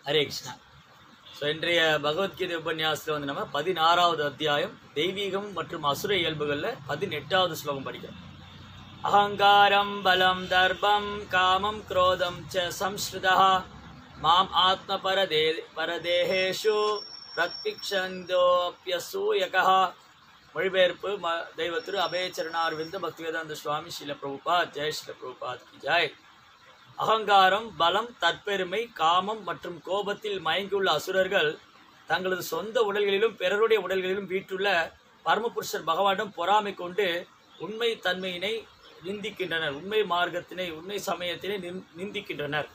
Hare Krishna so இன்றைய பகவத்கீதை உபன்யாசத்தில் வந்து நம்ம பதினாறாவது அத்தியாயம் தெய்வீகம் மற்றும் அசுர இயல்புகளில் பதினெட்டாவது ஸ்லோகம் படிக்கிறோம் அகங்காரம் பலம் தர்பம் காமம் குரோதம் ச சம்ஸ்ருதா மாம் ஆத்ம பரதே பரதேகேஷு பிரத்பிக்ஷந்தோப்பியசூயகா மொழிபெயர்ப்பு ம தெய்வ திரு அபயச்சரணார்விந்த பக்திவேதாந்த சுவாமி ஸ்ரீல பிரபுபாத் ஜெய் ஸ்ரீல பிரபுபாத் கி ஜெய் அகங்காரம் பலம் தற்பெருமை காமம் மற்றும் கோபத்தில் மயங்கியுள்ள அசுரர்கள் தங்களது சொந்த உடல்களிலும் பிறருடைய உடல்களிலும் வீட்டுள்ள பரமபுருஷர் பகவானிடம் பொறாமை கொண்டு உண்மை தன்மையினை நிந்திக்கின்றனர் உண்மை மார்க்கத்தினை உண்மை சமயத்தினை நிந்- நிந்திக்கின்றனர்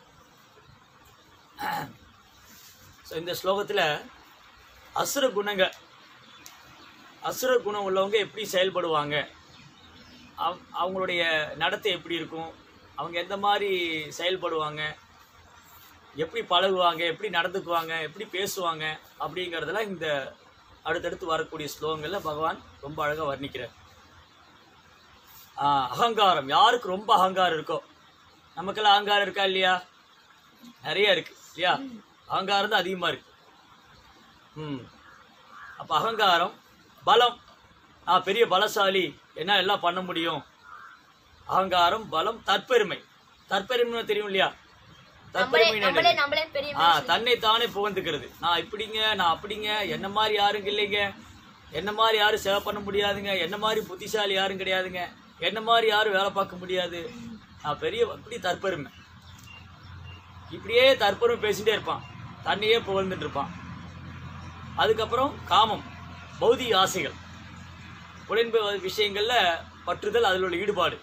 ஸோ இந்த ஸ்லோகத்தில் அசுர குணங்கள் அசுர குணம் உள்ளவங்க எப்படி செயல்படுவாங்க அவ- அவங்களுடைய நடத்தை எப்படி இருக்கும் அவங்க எந்த மாதிரி செயல்படுவாங்க எப்படி பழகுவாங்க எப்படி நடந்துக்குவாங்க எப்படி பேசுவாங்க அப்படிங்கிறதெல்லாம் இந்த அடுத்தடுத்து வரக்கூடிய ஸ்லோகங்களில் பகவான் ரொம்ப அழகாக வர்ணிக்கிறார் ஆஹ், அகங்காரம் யாருக்கு ரொம்ப அகங்காரம் இருக்கோ நமக்கெல்லாம் அகங்காரம் இருக்கா இல்லையா நிறைய இருக்கு இல்லையா அகங்காரம் தான் அதிகமாக இருக்கு ம் அப்போ அகங்காரம் பலம் நான் பெரிய பலசாலி என்ன எல்லாம் பண்ண முடியும் அகங்காரம் பலம் தற்பெருமை தற்பெருமை தெரியும் இல்லையா நம்மளே தற்பெருமை நம்மளே நம்மளே பெரிய ஆ தன்னை தானே புகழ்ந்துக்கிறது நான் இப்படிங்க நான் அப்படிங்க என்ன மாதிரி யாரும் இல்லைங்க என்ன மாதிரி யாரும் சேவை பண்ண முடியாதுங்க என்ன மாதிரி புத்திசாலி யாரும் கிடையாதுங்க என்ன மாதிரி யாரும் வேலை பார்க்க முடியாது நான் பெரிய இப்படி தற்பெருமை இப்படியே தற்பெருமை பேசிட்டே இருப்பான் தன்னையே புகழ்ந்துட்டு இருப்பான் அதுக்கப்புறம் காமம் பௌதிக ஆசைகள் புலன்பு விஷயங்கள்ல பற்றுதல் அதில் உள்ள ஈடுபாடு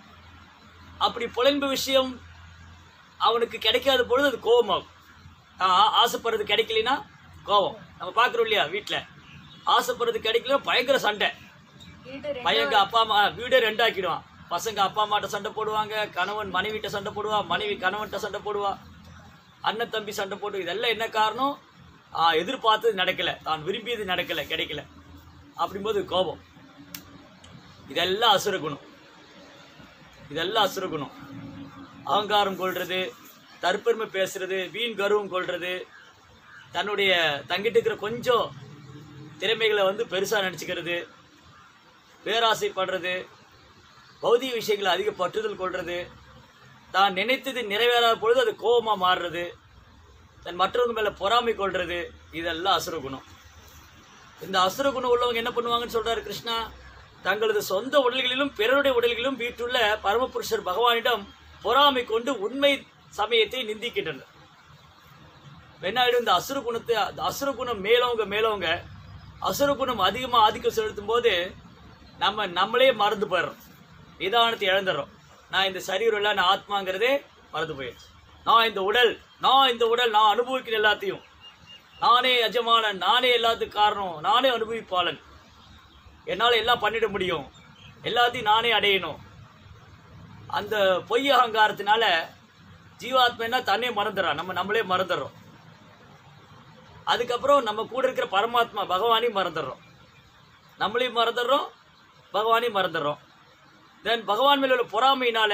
அப்படி புலன்பு விஷயம் அவனுக்கு கிடைக்காத பொழுது அது கோபமாகும் ஆ- ஆசைப்படுறது கிடைக்கலனா கோபம் நம்ம பார்க்குறோம் இல்லையா வீட்டில் ஆசைப்படுறது கிடைக்கல பயங்கர சண்டை வீட்டு ரெண்டு பையங்க அப்பா அம்மா வீடே ரெண்டாக்கிடுவான் பசங்க அப்பா அம்மாட்ட சண்டை போடுவாங்க கணவன் மனைவிட்ட சண்டை போடுவா மனைவி கணவன்கிட்ட சண்டை போடுவா அண்ணன் தம்பி சண்டை போடு இதெல்லாம் என்ன காரணம் ஆ, எதிர்பார்த்தது நடக்கல தான் விரும்பியது நடக்கல கிடைக்கல அப்படிங்கும்போது கோபம் இதெல்லாம் அசுர குணம் இதெல்லாம் அசுர குணம் அகங்காரம் கொள்றது தற்பெருமை பேசுறது வீண் கர்வம் கொள்றது தன்னுடைய தங்கிட்டு இருக்கிற கொஞ்சம் திறமைகளை வந்து பெருசாக நினச்சிக்கிறது பேராசைப்படுறது பௌதிக விஷயங்களை அதிக பற்றுதல் கொள்றது தான் நினைத்தது நிறைவேறாத பொழுது அது கோபமாக மாறுறது தன் மற்றவங்க மேலே பொறாமை கொள்றது இதெல்லாம் அசுர குணம் இந்த அசுர குணம் உள்ளவங்க என்ன பண்ணுவாங்கன்னு சொல்றாரு கிருஷ்ணா தங்களது சொந்த உடல்களிலும் பிறருடைய உடல்களிலும் வீட்டுள்ள பரமபுருஷர் பகவானிடம் பொறாமை கொண்டு உண்மை சமயத்தை நிந்திக்கின்றனர் வெண்ணாயிடும் இந்த அசுர குணத்தை அந்த அசுர குணம் மேலவங்க மேலவங்க அசுர குணம் அதிகமாக ஆதிக்கம் செலுத்தும் போது நம்ம நம்மளே மறந்து போயிடுறோம் நிதானத்தை இழந்துடுறோம் நான் இந்த சரீரம் இல்லை நான் ஆத்மாங்கிறதே மறந்து போயிடுச்சு நான் இந்த உடல் நான் இந்த உடல் நான் அனுபவிக்கிற எல்லாத்தையும் நானே எஜமானன் நானே எல்லாத்துக்கும் காரணம் நானே அனுபவிப்பாளன் என்னால் எல்லாம் பண்ணிட முடியும் எல்லாத்தையும் நானே அடையணும் அந்த பொய் அகங்காரத்தினால ஜீவாத்மன்னா தன்னே மறந்துடுறான் நம்ம நம்மளே மறந்துடுறோம் அதுக்கப்புறம் நம்ம கூட இருக்கிற பரமாத்மா பகவானையும் மறந்துடுறோம் நம்மளையும் மறந்துடுறோம் பகவானையும் மறந்துடுறோம் தென் பகவான் மேல உள்ள பொறாமையினால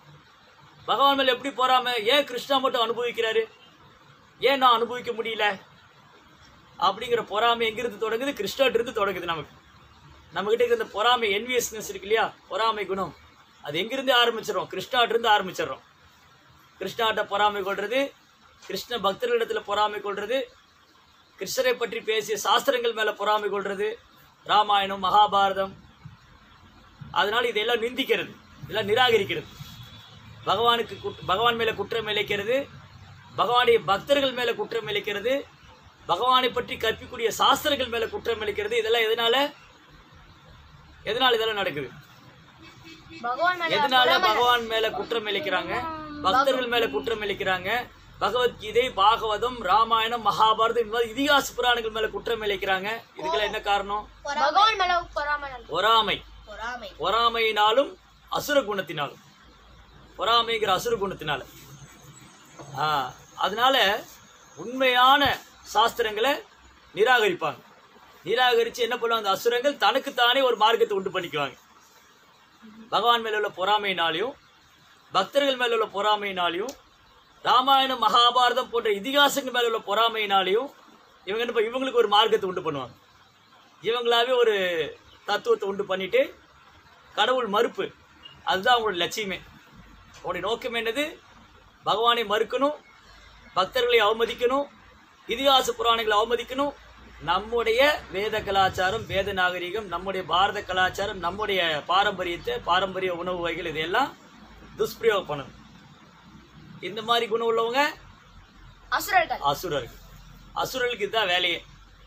பகவான் மேல எப்படி பொறாமை ஏன் கிருஷ்ணா மட்டும் அனுபவிக்கிறாரு ஏன் நான் அனுபவிக்க முடியல அப்படிங்கிற பொறாமை எங்கிருந்து தொடங்குது கிருஷ்ணாட்ட இருந்து தொடங்குது நமக்கு நம்மகிட்ட இருக்கிற இந்த பொறாமை என்வியஸ்னஸ் இருக்கு இல்லையா பொறாமை குணம் அது எங்கிருந்து ஆரம்பிச்சிடும் கிருஷ்ணாட்ட இருந்து ஆரம்பிச்சிடுறோம் கிருஷ்ணாட்ட பொறாமை கொள்றது கிருஷ்ண பக்தர்களிடத்துல பொறாமை கொள்றது கிருஷ்ணரை பற்றி பேசிய சாஸ்திரங்கள் மேல பொறாமை கொள்றது ராமாயணம் மகாபாரதம் அதனால இதெல்லாம் நிந்திக்கிறது இதெல்லாம் நிராகரிக்கிறது பகவானுக்கு குட்- பகவான் மேல குற்றம் இழைக்கிறது பகவானுடைய பக்தர்கள் மேல குற்றம் இழைக்கிறது பகவானை பற்றி கற்பிக்கூடிய சாஸ்திரங்கள் மேல குற்றம் இழைக்கிறது இதெல்லாம் எதனால எதனால இதெல்லாம் நடக்குது பகவான் மேல எதனால பகவான் மேல குற்றம் இழைக்கிறாங்க பக்தர்கள் மேல குற்றம் இழைக்கிறாங்க பகவத்கீதை பாகவதம் ராமாயணம் மகாபாரதம் இந்த மாதிரி இதிகாச புராணங்கள் மேல குற்றம் இழைக்கிறாங்க இதுக்கெல்லாம் என்ன காரணம் பகவான் மேல பொறாமை நல்லது. பொறாமை பொறாமை பொறாமையினாலும் அசுர குணத்தினாலும் பொறாமைங்கிற அசுர குணத்தினால ஆ, அதனால உண்மையான சாஸ்திரங்களை நிராகரிப்பாங்க நிராகரித்து என்ன பண்ணுவாங்க அந்த அசுரங்கள் தனக்குத்தானே ஒரு மார்க்கத்தை உண்டு பண்ணிக்குவாங்க பகவான் மேல உள்ள பொறாமையினாலையும் பக்தர்கள் மேல உள்ள பொறாமையினாலையும் ராமாயணம் மகாபாரதம் போன்ற இதிகாசங்கள் மேல உள்ள பொறாமையினாலையும் இவங்க என்ன பண்ண- இவங்களுக்கு ஒரு மார்க்கத்தை உண்டு பண்ணுவாங்க இவங்களாவே ஒரு தத்துவத்தை உண்டு பண்ணிட்டு கடவுள் மறுப்பு அதுதான் அவங்களோட லட்சியமே அவங்களுடைய நோக்கம் என்னது பகவானை மறுக்கணும் பக்தர்களை அவமதிக்கணும் இதிகாச புராணங்களை அவமதிக்கணும் நம்முடைய வேத கலாச்சாரம் வேத நாகரிகம் நம்முடைய பாரத கலாச்சாரம் நம்முடைய பாரம்பரியத்தை பாரம்பரிய உணவு வகைகள் இதையெல்லாம் துஷ்பிரயோகம் பண்ணணும் இந்த மாதிரி குணம் உள்ளவங்க அசுரர்கள் அசுரர்கள் அசுரர்களுக்கு இதுதான் வேலையே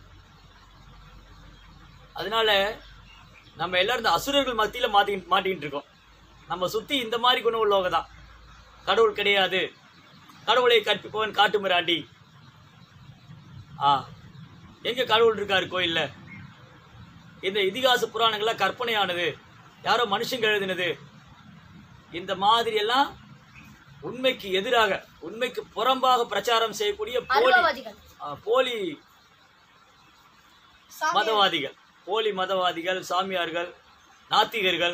அதனால நம்ம எல்லாரும் இந்த அசுரர்கள் மத்தியில் மாட்டி மாட்டிக்கிட்டு இருக்கோம் நம்ம சுற்றி இந்த மாதிரி குணம் உள்ளவங்க தான் கடவுள் கிடையாது கடவுளை கற்பிப்பவன் காட்டு மிராண்டி ஆ எங்கே கடவுள் இருக்காரு கோயில்ல இந்த இதிகாச புராணங்கள்லாம் கற்பனையானது யாரோ மனுஷங்க எழுதினது இந்த மாதிரி எல்லாம் உண்மைக்கு எதிராக உண்மைக்கு புறம்பாக பிரச்சாரம் செய்யக்கூடிய போலி அருவவாதிகள் ஆ, போலி மதவாதிகள் போலி மதவாதிகள் சாமியார்கள் நாத்திகர்கள்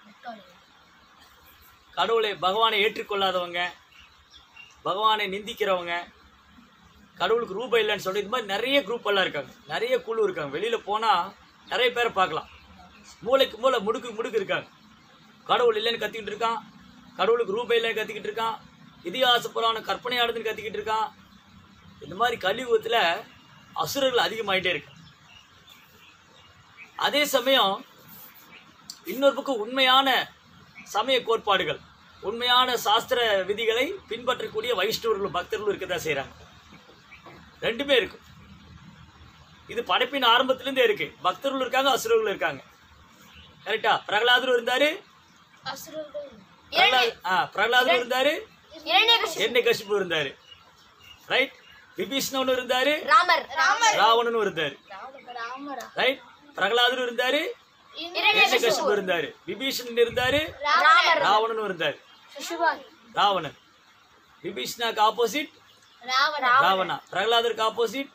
கடவுளை பகவானை ஏற்றுக்கொள்ளாதவங்க பகவானை நிந்திக்கிறவங்க கடவுளுக்கு ரூபாய் இல்லைன்னு சொல்லி இது மாதிரி நிறைய குரூப் எல்லாம் இருக்காங்க நிறைய குழு இருக்காங்க வெளியில போனா நிறைய பேரை பார்க்கலாம் மூளைக்கு மூளை முடுக்கு முடுக்கு இருக்காங்க கடவுள் இல்லைன்னு கத்திக்கிட்டு இருக்கான் கடவுளுக்கு ரூபாய் இல்லைன்னு கத்திக்கிட்டு இருக்கான் இதிகாச புராணம் கற்பனையாடுதுன்னு கத்திக்கிட்டு இருக்கான் இந்த மாதிரி கலியுகத்துல அசுரர்கள் அதிகமாயிட்டே இருக்கு அதே சமயம் இன்னொரு பக்கம் உண்மையான சமய கோட்பாடுகள் உண்மையான சாஸ்திர விதிகளை பின்பற்றக்கூடிய வைஷ்ணவர்களும் பக்தர்களும் இருக்கதான் செய்றாங்க ரெண்டுமே இருக்கும் இது படைப்பின் ஆரம்பத்திலிருந்தே இருக்கு பக்தர்களும் இருக்காங்க அசுரர்களும் இருக்காங்க கரெக்டா பிரகலாதரும் இருந்தாரு அசுரர்கள் பிரகலாத் ஆ பிரகலாதரும் இருந்தாரு இரண்யகசிபு எண்ணெய் கசிப்பு இருந்தாரு ரைட் விபீஷ்ணவனும் இருந்தாரு ராமர் ராமர் ராவணனும் இருந்தாரு ராமரா ரைட் பிரகலாதரும் இருந்தாரு இரண்யகசிபு கசிப்பு இருந்தாரு விபீஷணன் இருந்தாரு ராமர் ராவணனும் இருந்தாரு சிசுபால் ராவணன் விபீஷ்ணாக்கு ஆப்போசிட் ராவண ராவணா பிரகலாதருக்கு ஆப்போசிட்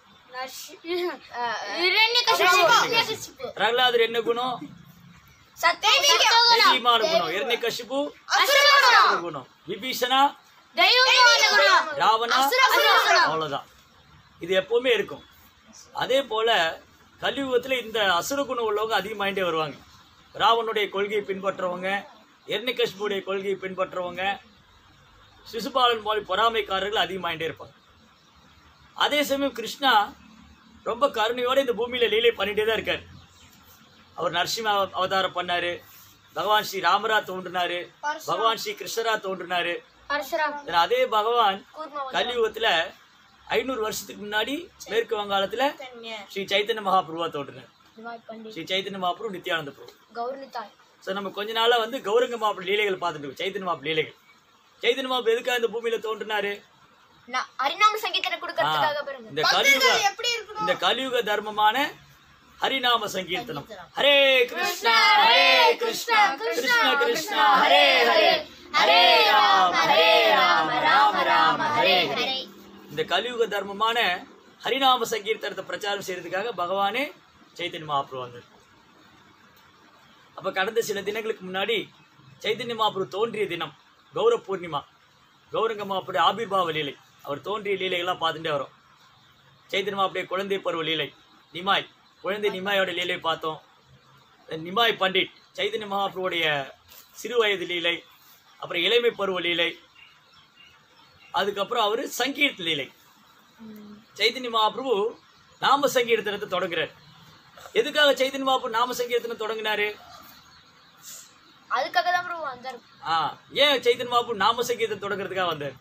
இரண்யகசிபு பிரகலாதர் என்ன குணம் சத்தியம் தெய்வீமான குணம் எண்ணெய் கசிப்பு அசுரகுணம் குணம் விபீஷணா தெய்வமான குணம் ராவணா அசுரகுணம் அவ்வளவுதான் இது எப்பவுமே இருக்கும் அதே போல கலியுகத்துல இந்த அசுரகுணம் உள்ளவங்க அதிகமாயிட்டே வருவாங்க ராவனுடைய கொள்கையை பின்பற்றவங்க எர்ணிகஷ்புடைய கொள்கையை பின்பற்றவங்க சிசுபாலன் போல பொறாமைக்காரர்கள் அதிகமாயிட்டே இருப்பாங்க அதே சமயம் கிருஷ்ணா ரொம்ப கருணையோட இந்த பூமியில லீலை பண்ணிட்டே தான் இருக்காரு அவர் நரசிம்ம அவ- அவதாரம் பண்ணாரு பகவான் ஸ்ரீ ராமரா தோன்றினாரு பகவான் ஸ்ரீ கிருஷ்ணரா தோன்றினாரு பரசுராம் இதுல அதே பகவான் கூர்மவன் கலியுகத்துல ஐநூறு வருஷத்துக்கு முன்னாடி மேற்கு வங்காளத்துல ஸ்ரீ சைத்தன்ய மகாபிரபுவா தோன்றினார் திவாய் பண்டிட் ஸ்ரீ சைத்தன்ய மகாபிரபு நித்யானந்த பிரபு கௌரணித்தாய் ஸோ நம்ம கொஞ்ச நாளா வந்து கௌரங்க மாப்பிள்ள லீலைகள் பார்த்துட்டு இருக்கோம் சைத்தன்ய மாப்பிள்ள லீலைகள் சைத்தன்ய மாப்பிள்ள எதுக்காக இந்த பூமியில தோன்றினாரு நான் அரிநாம சங்கீதனை கொடுக்கறதுக்காக பிறகு இந்த கலியுக இந்த கலியுக தர்மமான ஹரிநாம சங்கீர்த்தனம் ஹரே கிருஷ்ணா ஹரே கிருஷ்ணா கிருஷ்ண கிருஷ்ணா ஹரே ஹரே ஹரே ராம ஹரே ராம ராம ராம ஹரே ஹரே இந்த கலியுக தர்மமான ஹரிநாம சங்கீர்த்தனத்தை பிரச்சாரம் செய்யறதுக்காக பகவானே சைத்தன்ய மகாபுரு வந்தார் அப்ப கடந்த சில தினங்களுக்கு முன்னாடி சைத்தன்ய மகாபுரு தோன்றிய தினம் கௌர பூர்ணிமா கௌரங்க மாப்புடைய ஆபிர்பாவ லீலை அவர் தோன்றிய லீலைகள்லாம் பார்த்துட்டே வரோம் சைத்தன்ய மாப்புடைய குழந்தை பருவ லீலை நிமாய் குழந்தை நிமாயோட லீலை பார்த்தோம் நிமாய் பண்டிட் சைத்தன்ய மகாபுருடைய சிறு வயது லீலை அப்புறம் இளமை பருவ லீலை அதுக்கப்புறம் அவர் சங்கீர்த்த லீலை சைத்தன்ய மகாபிரபு நாம சங்கீர்த்தனத்தை தொடங்குறார் எதுக்காக சைத்தன்ய மகாபிரபு நாம சங்கீர்த்தனம் தொடங்கினாரு அதுக்காக தான் பிரபு வந்தார் ஆ ஏன் சைத்தன்ய மகாபிரபு நாம சங்கீர்த்தனம் தொடங்குறதுக்காக வந்தார்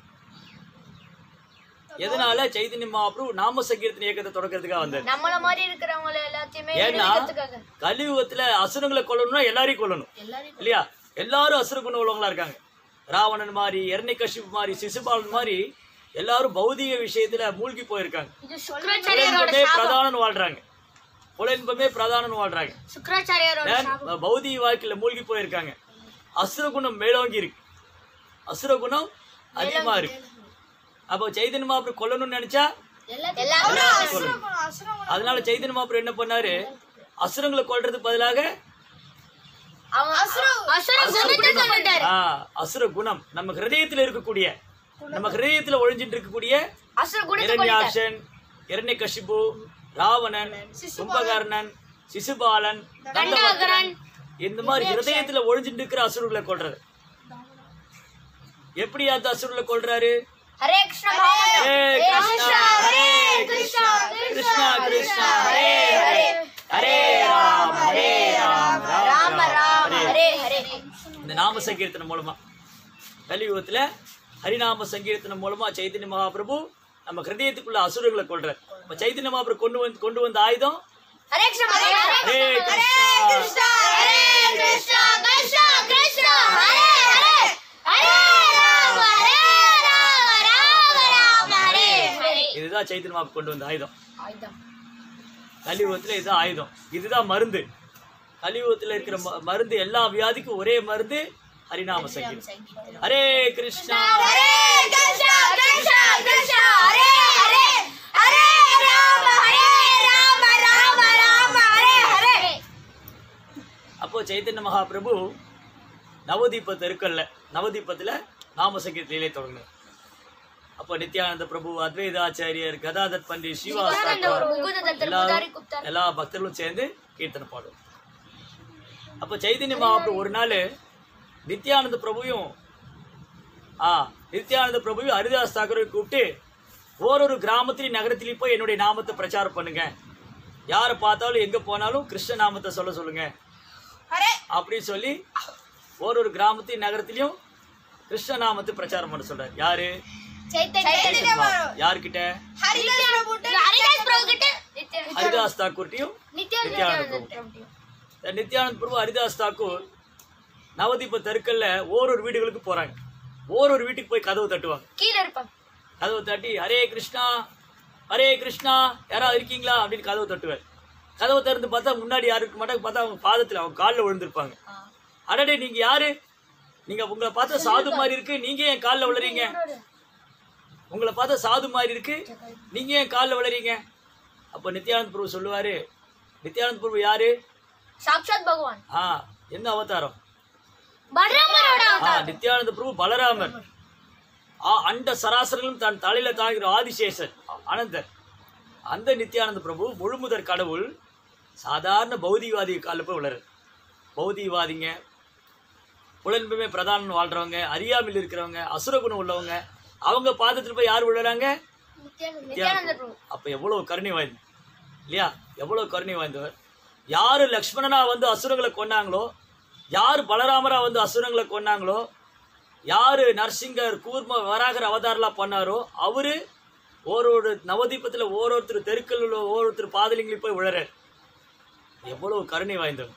எதனால சைத்தன்ய மகாபிரபு நாம சங்கீர்த்தன இயக்கத்தை தொடங்குறதுக்காக வந்தார் நம்மள மாதிரி இருக்கிறவங்கள எல்லாத்தையுமே ஏன்னா விடுவிக்கிறதுக்காக கலியுகத்துல அசுரங்களை கொல்லணும்னா எல்லாரையும் கொல்லணும் எல்லாரையும் இல்லையா எல்லாரும் அசுர குணம் உள்ளவங்களா இருக்காங்க ராவணன் மாதிரி எர்ணிகஷிப் மாதிரி சிசுபாலன் மாதிரி எல்லாரும் பௌதிக விஷயத்துல மூழ்கி போயிருக்காங்க இது சுக்கராச்சாரியாரோட புலன்பமே பிரதானம்னு வாழ்றாங்க புலன்பமே பிரதானம்னு வாழ்றாங்க சுக்கராச்சாரியாரோட ஏன் பௌதிக வாழ்க்கையில மூழ்கி போயிருக்காங்க அசுர குணம் மேலோங்கி இருக்கு அசுர குணம் அதிகமா இருக்கு அப்போ சைதன்ய மாபுரம் கொல்லணும்னு நினைச்சா எல்லாரையும் கொல்லணும். அதனால சைதன்ய மாபுரம் என்ன பண்ணாரு அசுரங்களை கொல்றதுக்கு பதிலாக அவன் அசுர குணத்தை சொல்லிட்டாரு ஆ, அசுர குணம் நம்ம ஹிருதயத்துல இருக்கக்கூடிய நம்ம ஹிருதயத்துல ஒழிஞ்சிட்டு இருக்கக்கூடிய அசுர குணத்தை கொண்டுட்டார் இரண்யாட்சன் இரண்யகசிபு ராவணன் கும்பகர்ணன் சிசுபாலன் கண்டகரன் இந்த மாதிரி ஹிருதயத்துல ஒழிஞ்சிட்டு இருக்கிற அசுரர்களை கொல்றது எப்படி அந்த அசுரர்களை கொல்றாரு ஹரே கிருஷ்ண மகாமந்திரம். ஹரே கிருஷ்ணா ஹரே கிருஷ்ணா கிருஷ்ணா கிருஷ்ணா ஹரே ஹரே ஹரே ராம் ஹரே ராம் ராம் ராம ராம் ராம ஹரே ஹரே ஹரே இந்த நாம சங்கீர்த்தனம் மூலமா கலியுகத்துல ஹரிநாம சங்கீர்த்தனம் மூலமா சைத்தன்ய மகாபிரபு நம்ம ஹிருதயத்துக்குள்ள அசுரர்களை கொள்றார் இப்ப சைத்தன்ய மகாபிரபு கொண்டு வந்து கொண்டு வந்த ஆயுதம் ஹரே கிருஷ்ண மகாமந்திரம். ஹரே கிருஷ்ணா ஹரே கிருஷ்ணா கிருஷ்ணா கிருஷ்ணா ஹரே ஹரே ஹரே ராம ஹரே ராம ராம ராம ஹரே ஹரே இதுதான் சைத்தன்ய மகாபிரபு கொண்டு வந்த ஆயுதம் ஆயுதம் கலியுகத்துல இதுதான் ஆயுதம் இதுதான் மருந்து கலியுகத்துல இருக்கிற ம- மருந்து எல்லா வியாதிக்கும் ஒரே மருந்து ஹரிநாம சங்கீதம் ஹரே கிருஷ்ணா ஹரே கிருஷ்ணா கிருஷ்ணா கிருஷ்ணா ஹரே ஹரே ஹரே ராம ஹரே ராம ராம ராம ஹரே ஹரே அப்போ சைத்தன்ய மகாபிரபு நவதீப தெருக்கல்ல நவதீபத்துல நாம சங்கீதத்திலே தொடங்கினார் அப்போ நித்யானந்த பிரபு அத்வைதாச்சாரியர் கதாதத் பண்டிட் ஸ்ரீவாஸ் தாக்கூர் முகுந்த தத்தர் எல்லாரும் முதாரி குப்தர் எல்லா பக்தர்களும் சேர்ந்து கீர்த்தனை பாடுவோம் அப்போ சைதன்ய மகாபிரபு ஒரு நாள் நித்யானந்த பிரபுவையும் ஆ நித்யானந்த பிரபுவையும் ஹரிதாஸ் தாக்கூரையும் கூப்பிட்டு ஓரொரு கிராமத்திலையும் நகரத்திலையும் போய் என்னுடைய நாமத்தை பிரச்சாரம் பண்ணுங்க யாரை பார்த்தாலும் எங்க போனாலும் கிருஷ்ண நாமத்தை சொல்ல சொல்லுங்க அப்படின்னு சொல்லி ஓரொரு கிராமத்தையும் நகரத்திலையும் கிருஷ்ண நாமத்தை பிரச்சாரம் பண்ண சொல்றாரு யாரு சைத்தன்ய யார்கிட்ட ஹரிதாஸ் பிரபு கிட்ட ஹரிதாஸ் தாக்கூர்ட்டையும் நித்யானந்த நித்யானந்த பிரபு இந்த நித்யானந்த் பிரபு ஹரிதாஸ் தாக்கூர் நவதீப தெருக்கல்ல ஓரொரு வீடுகளுக்கு போறாங்க ஓரொரு வீட்டுக்கு போய் கதவு தட்டுவாங்க கீழே இருப்பான் கதவு தட்டி ஹரே கிருஷ்ணா ஹரே கிருஷ்ணா யாராவது இருக்கீங்களா அப்படின்னு கதவு தட்டுவார் கதவை திறந்து பார்த்தா முன்னாடி யாரும் இருக்க மாட்டாங்க பார்த்தா அவங்க பாதத்தில் அவங்க காலில் விழுந்திருப்பாங்க அடடே நீங்க யாரு நீங்க உங்களை பார்த்தா சாது மாதிரி இருக்கு நீங்க ஏன் காலில் விழுறீங்க உங்களை பார்த்தா சாது மாதிரி இருக்கு நீங்க ஏன் காலில் விழுறீங்க அப்போ நித்யானந்த் பிரபு சொல்லுவாரு நித்யானந்த் பிரபு யாரு சாக்ஷாத் பகவான் ஆ என்ன அவதாரம் பலராமரோட ஆ நித்யானந்த பிரபு பலராமர் ஆ அண்ட சராசரங்களும் தன் தலையில தாங்குகிற ஆதிசேஷன் அனந்தர் அந்த நித்யானந்த பிரபு முழுமுதற் கடவுள் சாதாரண பௌதிகவாதி காலில் போய் வளரு பௌதிகவாதிங்க புலன்புமே பிரதானம் வாழ்றவங்க அறியாமையில் இருக்கிறவங்க அசுரகுணம் உள்ளவங்க அவங்க பாதத்தில் போய் யார் விழுறாங்க நித்யானந்த பிரபு அப்ப எவ்வளவு கருணை வாய்ந்தது இல்லையா எவ்வளவு கருணை வாய்ந்தவர் யாரு லக்ஷ்மணனா வந்து அசுரங்களை கொன்னாங்களோ யார் பலராமரா வந்து அசுரங்களை கொன்னாங்களோ யாரு நரசிங்கர் கூர்ம வராகர் அவதாரலாம் பண்ணாரோ அவரு ஓரொரு நவதீபத்துல ஓரொருத்தர் தெருக்கள் உள்ள ஓரொருத்தர் பாதலிங்களையும் போய் விழறார் எவ்வளவு கருணை வாய்ந்தவர்